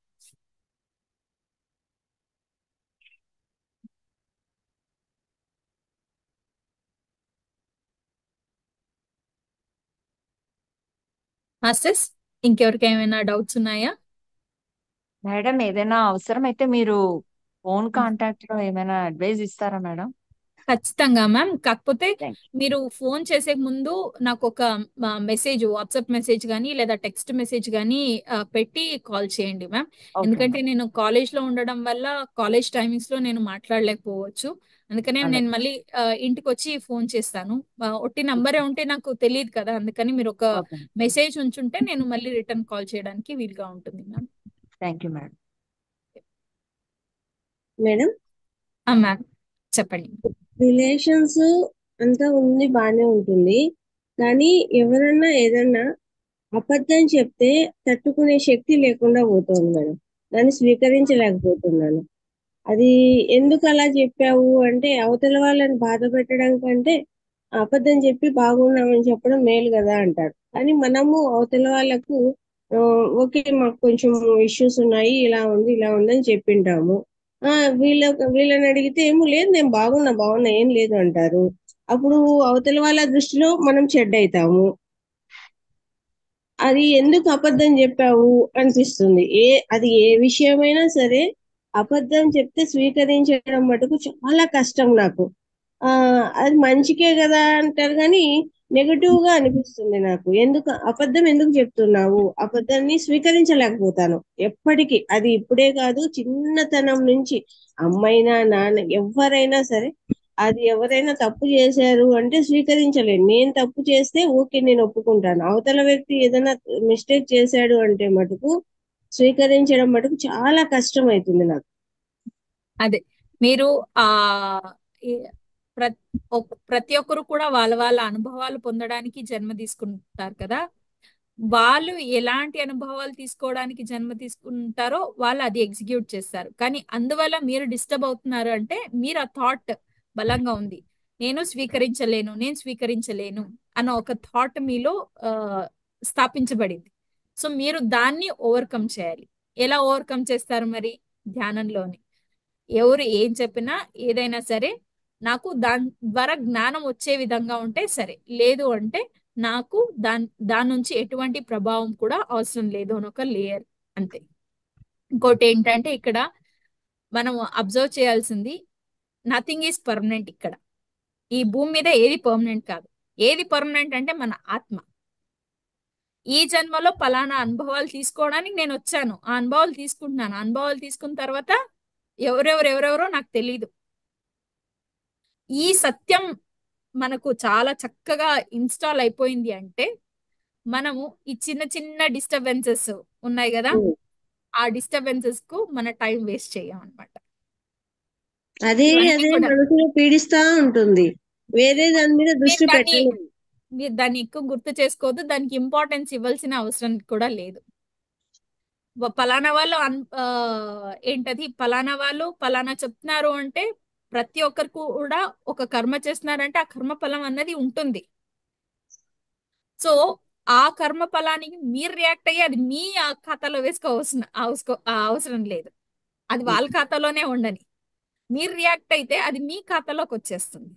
masters ఇంకెవరికి ఏమైనా డౌట్స్ ఉన్నాయా మేడం ఏదైనా అవసరం అయితే మీరు ఫోన్ కాంటాక్ట్ లో ఏమైనా అడ్వైజ్ ఇస్తారా మేడం ఖచ్చితంగా మ్యామ్ కాకపోతే థ్యాంక్ యూ మీరు ఫోన్ చేసే ముందు నాకు ఒక మెసేజ్ వాట్సాప్ మెసేజ్ కానీ లేదా టెక్స్ట్ మెసేజ్ కానీ పెట్టి కాల్ చేయండి మ్యామ్ ఓకే ఎందుకంటే మేడం నేను కాలేజ్ లో ఉండడం వల్ల కాలేజ్ టైమింగ్స్ లో నేను మాట్లాడలేకపోవచ్చు అందుకనే అలాగే నేను మళ్ళీ ఆ, ఇంటికి వచ్చి ఫోన్ చేస్తాను ఆ, ఒట్టి నంబరే ఉంటే నాకు తెలియదు కదా అందుకని మీరు ఒక ఓకే మెసేజ్ ఉంచుంటే నేను మళ్ళీ రిటర్న్ కాల్ చేయడానికి వీలుగా ఉంటుంది ma'am thank you madam madam ma'am చెప్పండి రిలేషన్స్ అంతా ఉంది బానే ఉంటుంది కానీ ఎవరన్నా ఏదన్నా అబద్ధం చెప్తే తట్టుకునే శక్తి లేకుండా పోతుంది మేడం దాన్ని స్వీకరించలేకపోతున్నాను అది ఎందుకు అలా చెప్పావు అంటే అవతల వాళ్ళని బాధ పెట్టడం కంటే అబద్ధం చెప్పి బాగున్నామని చెప్పడం మేలు కదా అంటారు కానీ మనము అవతల వాళ్ళకు ఆ, ఓకే మాకు కొంచెం ఇష్యూస్ ఉన్నాయి ఇలా ఉంది ఇలా ఉంది అని చెప్పింటాము ఆ వీళ్ళ వీళ్ళని అడిగితే ఏమో లేదు నేను బాగున్నా బాగున్నా ఏం లేదు అంటారు అప్పుడు అవతల వాళ్ళ దృష్టిలో మనం చెడ్డ అవుతాము అది ఎందుకు అబద్ధం చెప్పావు అనిపిస్తుంది ఏ అది ఏ విషయమైనా సరే అబద్ధం చెప్తే స్వీకరించడం మటుకు చాలా కష్టం నాకు ఆ అది మంచికే కదా అంటారు కానీ నెగటివ్ గా అనిపిస్తుంది నాకు ఎందుకు అబద్ధం ఎందుకు చెప్తున్నావు అబద్ధాన్ని స్వీకరించలేకపోతాను ఎప్పటికీ అది ఇప్పుడే కాదు చిన్నతనం నుంచి అమ్మైనా నాన్న ఎవరైనా సరే అది ఎవరైనా తప్పు చేశారు అంటే స్వీకరించలేను నేను తప్పు చేస్తే ఓకే నేను ఒప్పుకుంటాను అవతల వ్యక్తి ఏదైనా మిస్టేక్ చేశాడు అంటే మటుకు స్వీకరించడం మటుకు చాలా కష్టం అవుతుంది నాకు అదే మీరు ఆ ఈ- ప్ర- ఒక్- ప్రతి ఒక్కరు కూడా వాళ్ళ వాళ్ళ అనుభవాలు పొందడానికి జన్మ తీసుకుంటారు కదా వాళ్ళు ఎలాంటి అనుభవాలు తీసుకోవడానికి జన్మ తీసుకుంటారో వాళ్ళు అది ఎగ్జిక్యూట్ చేస్తారు కానీ అందువల్ల మీరు డిస్టర్బ్ అవుతున్నారు అంటే మీరు ఆ థాట్ బలంగా ఉంది నేను స్వీకరించలేను నేను స్వీకరించలేను అన్న ఒక థాట్ మీలో ఆ, స్థాపించబడింది సో మీరు దాన్ని ఓవర్కమ్ చేయాలి ఎలా ఓవర్కమ్ చేస్తారు మరి ధ్యానంలోని ఎవరు ఏం చెప్పినా ఏదైనా సరే నాకు దాని ద్వారా జ్ఞానం వచ్చే విధంగా ఉంటే సరే లేదు అంటే నాకు దాని దాని నుంచి ఎటువంటి ప్రభావం కూడా అవసరం లేదు అని ఒక లేయర్ అంతే ఇంకోటి ఏంటంటే ఇక్కడ మనం అబ్జర్వ్ చేయాల్సింది నథింగ్ ఈజ్ పర్మనెంట్ ఇక్కడ ఈ భూమి మీద ఏది పర్మనెంట్ కాదు ఏది పర్మనెంట్ అంటే మన ఆత్మ ఈ జన్మలో పలానా అనుభవాలు తీసుకోవడానికి నేను వచ్చాను ఆ అనుభవాలు తీసుకుంటున్నాను అనుభవాలు తీసుకున్న తర్వాత ఎవరెవరు ఎవరెవరో నాకు తెలియదు ఈ సత్యం మనకు చాలా చక్కగా ఇన్స్టాల్ అయిపోయింది అంటే మనము ఈ చిన్న చిన్న డిస్టర్బెన్సెస్ ఉన్నాయి కదా ఉమ్. ఆ డిస్టర్బెన్సెస్ కు మన టైం వేస్ట్ చేయం అనమాట అదే ఇవన్నీ అదే కూడా మనసులో పీడిస్తా ఉంటుంది వేరే దాని మీద మీరు దృష్టి దాన్ని పెట్టలేము మీరు దాన్ని ఎక్కువ గుర్తు చేసుకోవద్దు దానికి ఇంపార్టెన్స్ ఇవ్వాల్సిన అవసరం కూడా లేదు వ- పలానా వాళ్ళు అన్- ఆ, ఏంటది పలానా వాళ్ళు పలానా చెప్తున్నారు అంటే ప్రతి ఒక్కరు కూడా ఒక కర్మ చేస్తున్నారంటే ఆ కర్మ ఫలం అన్నది ఉంటుంది సో ఆ కర్మ ఫలానికి మీరు రియాక్ట్ అయ్యి అది మీ ఆ ఖాతాలో వేసుకోవాల్సిన అవసరం ఆ అవసరం లేదు అది వాళ్ళ ఖాతాలోనే ఉండని మీరు రియాక్ట్ అయితే అది మీ ఖాతాలోకి వచ్చేస్తుంది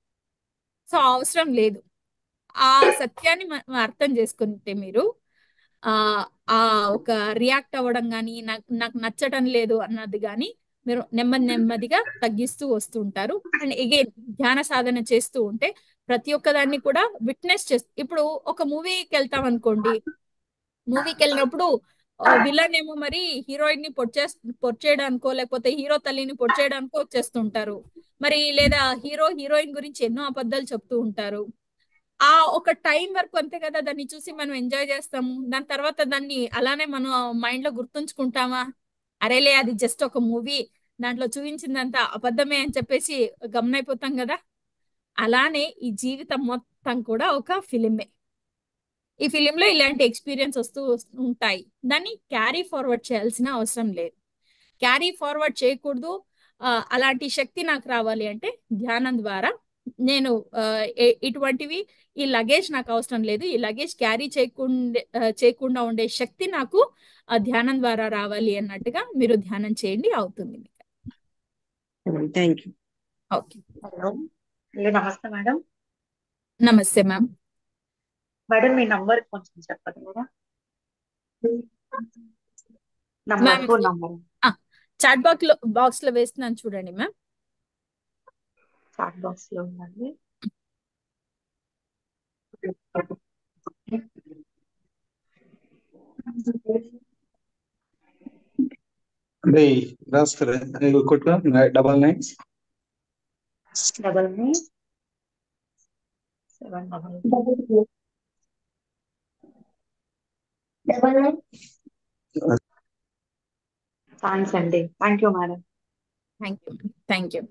సో అవసరం లేదు ఆ సత్యాన్ని మనం అర్థం చేసుకుంటే మీరు ఆ ఆ ఒక రియాక్ట్ అవ్వడం కానీ నాకు నాకు నచ్చటం లేదు అన్నది కానీ మీరు నెమ్మది నెమ్మదిగా తగ్గిస్తూ వస్తూ ఉంటారు అండ్ ఎగైన్ ధ్యాన సాధన చేస్తూ ఉంటే ప్రతి ఒక్క దాన్ని కూడా విట్నెస్ చేస్తూ ఇప్పుడు ఒక మూవీకి వెళ్తాం అనుకోండి మూవీకి వెళ్ళినప్పుడు విలన్ ఏమో మరి హీరోయిన్ ని పొడిచే పొడిచేయడానికో లేకపోతే హీరో తల్లిని పొడిచేయడానికో వచ్చేస్తుంటారు మరి లేదా హీరో హీరోయిన్ గురించి ఎన్నో అబద్ధాలు చెప్తూ ఉంటారు ఆ ఒక టైం వరకు అంతే కదా దాన్ని చూసి మనం ఎంజాయ్ చేస్తాము దాని తర్వాత దాన్ని అలానే మనం మైండ్ లో గుర్తుంచుకుంటామా అరేలే అది జస్ట్ ఒక మూవీ దాంట్లో చూపించిందంతా అబద్ధమే అని చెప్పేసి గమనైపోతాం కదా అలానే ఈ జీవితం మొత్తం కూడా ఒక ఫిలిమే ఈ ఫిలింలో ఇలాంటి ఎక్స్పీరియన్స్ వస్తూ ఉంటాయి దాన్ని క్యారీ ఫార్వర్డ్ చేయాల్సిన అవసరం లేదు క్యారీ ఫార్వర్డ్ చేయకూడదు అలాంటి శక్తి నాకు రావాలి అంటే ధ్యానం ద్వారా నేను ఇటువంటివి ఈ లగేజ్ నాకు అవసరం లేదు ఈ లగేజ్ క్యారీ చేయకుండా చేయకుండా ఉండే శక్తి నాకు ఆ ధ్యానం ద్వారా రావాలి అన్నట్టుగా మీరు ధ్యానం చేయండి అవుతుంది thank you okay hello hello నమస్తే మేడం నమస్తే మ్యామ్ మేడం మీ నంబర్ కొంచెం చెప్పండి కదా number ma'am phone number chat box లో బాక్స్ లో వేస్తున్నాను చూడండి మ్యామ్ చాట్ బాక్స్ లో ఉందండి అంటే రాస్తారా ఇది కొట్టుకో double nine double nine seven double thanks అండి thank you madam thank you thank you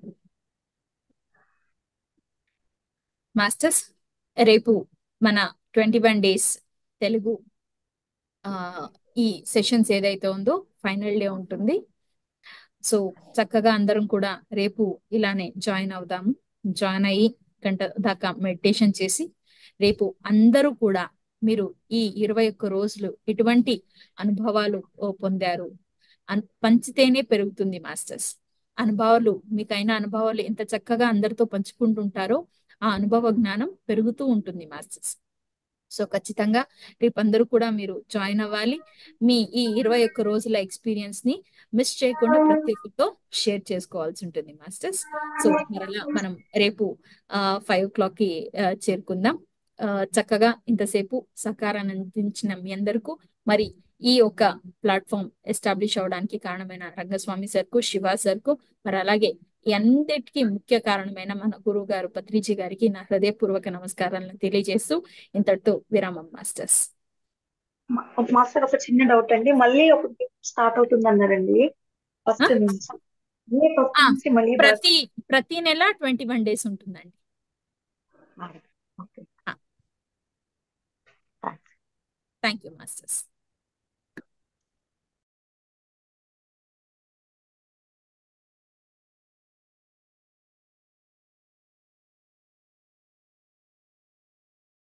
masters రేపు మన ట్వంటీ వన్ డేస్ తెలుగు ఆ, ఈ సెషన్స్ ఏదైతే ఉందో ఫైనల్ డే ఉంటుంది సో చక్కగా అందరం కూడా రేపు ఇలానే జాయిన్ అవుదాము జాయిన్ అయ్యి గంట దాకా మెడిటేషన్ చేసి రేపు అందరూ కూడా మీరు ఈ ఇరవై ఒక్క రోజులు ఎటువంటి అనుభవాలు ఓ, పొందారు అన్ పంచితేనే పెరుగుతుంది మాస్టర్స్ అనుభవాలు మీకైన అనుభవాలు ఎంత చక్కగా అందరితో పంచుకుంటుంటారో ఆ అనుభవ జ్ఞానం పెరుగుతూ ఉంటుంది మాస్టర్స్ సో ఖచ్చితంగా రేపు అందరూ కూడా మీరు జాయిన్ అవ్వాలి మీ ఈ ఇరవై ఒక్క రోజుల ఎక్స్పీరియన్స్ ని మిస్ చేయకుండా ప్రతి ఒక్కరితో షేర్ చేసుకోవాల్సి ఉంటుంది మాస్టర్స్ సో మరలా మనం రేపు ఫైవ్ ఓ క్లాక్ కి ఆ, చేరుకుందాం ఆ, చక్కగా ఇంతసేపు సహకారాన్ని అందించిన మీ అందరికీ మరి ఈ యొక్క ప్లాట్ఫామ్ ఎస్టాబ్లిష్ అవడానికి కారణమైన రంగస్వామి సార్కు శివ సార్కు మరి అలాగే ఈ అన్నిటికీ ముఖ్య కారణమైన మన గురువు గారు పత్రిజీ గారికి నా హృదయపూర్వక నమస్కారాలను తెలియజేస్తూ ఇంతటితో విరామం మాస్టర్స్ మాస్టర్ ఒక చిన్న డౌట్ అండి మళ్ళీ ఒక స్టార్ట్ అవుతుంది అన్నారండి ఫస్ట్ నుంచి మే ఫస్ట్ ఆ, నుంచి మళ్ళీ ప్రతి ప్రతి నెల ట్వంటీ వన్ డేస్ ఉంటుందండి ఓకే థ్యాంక్ యూ మాస్టర్స్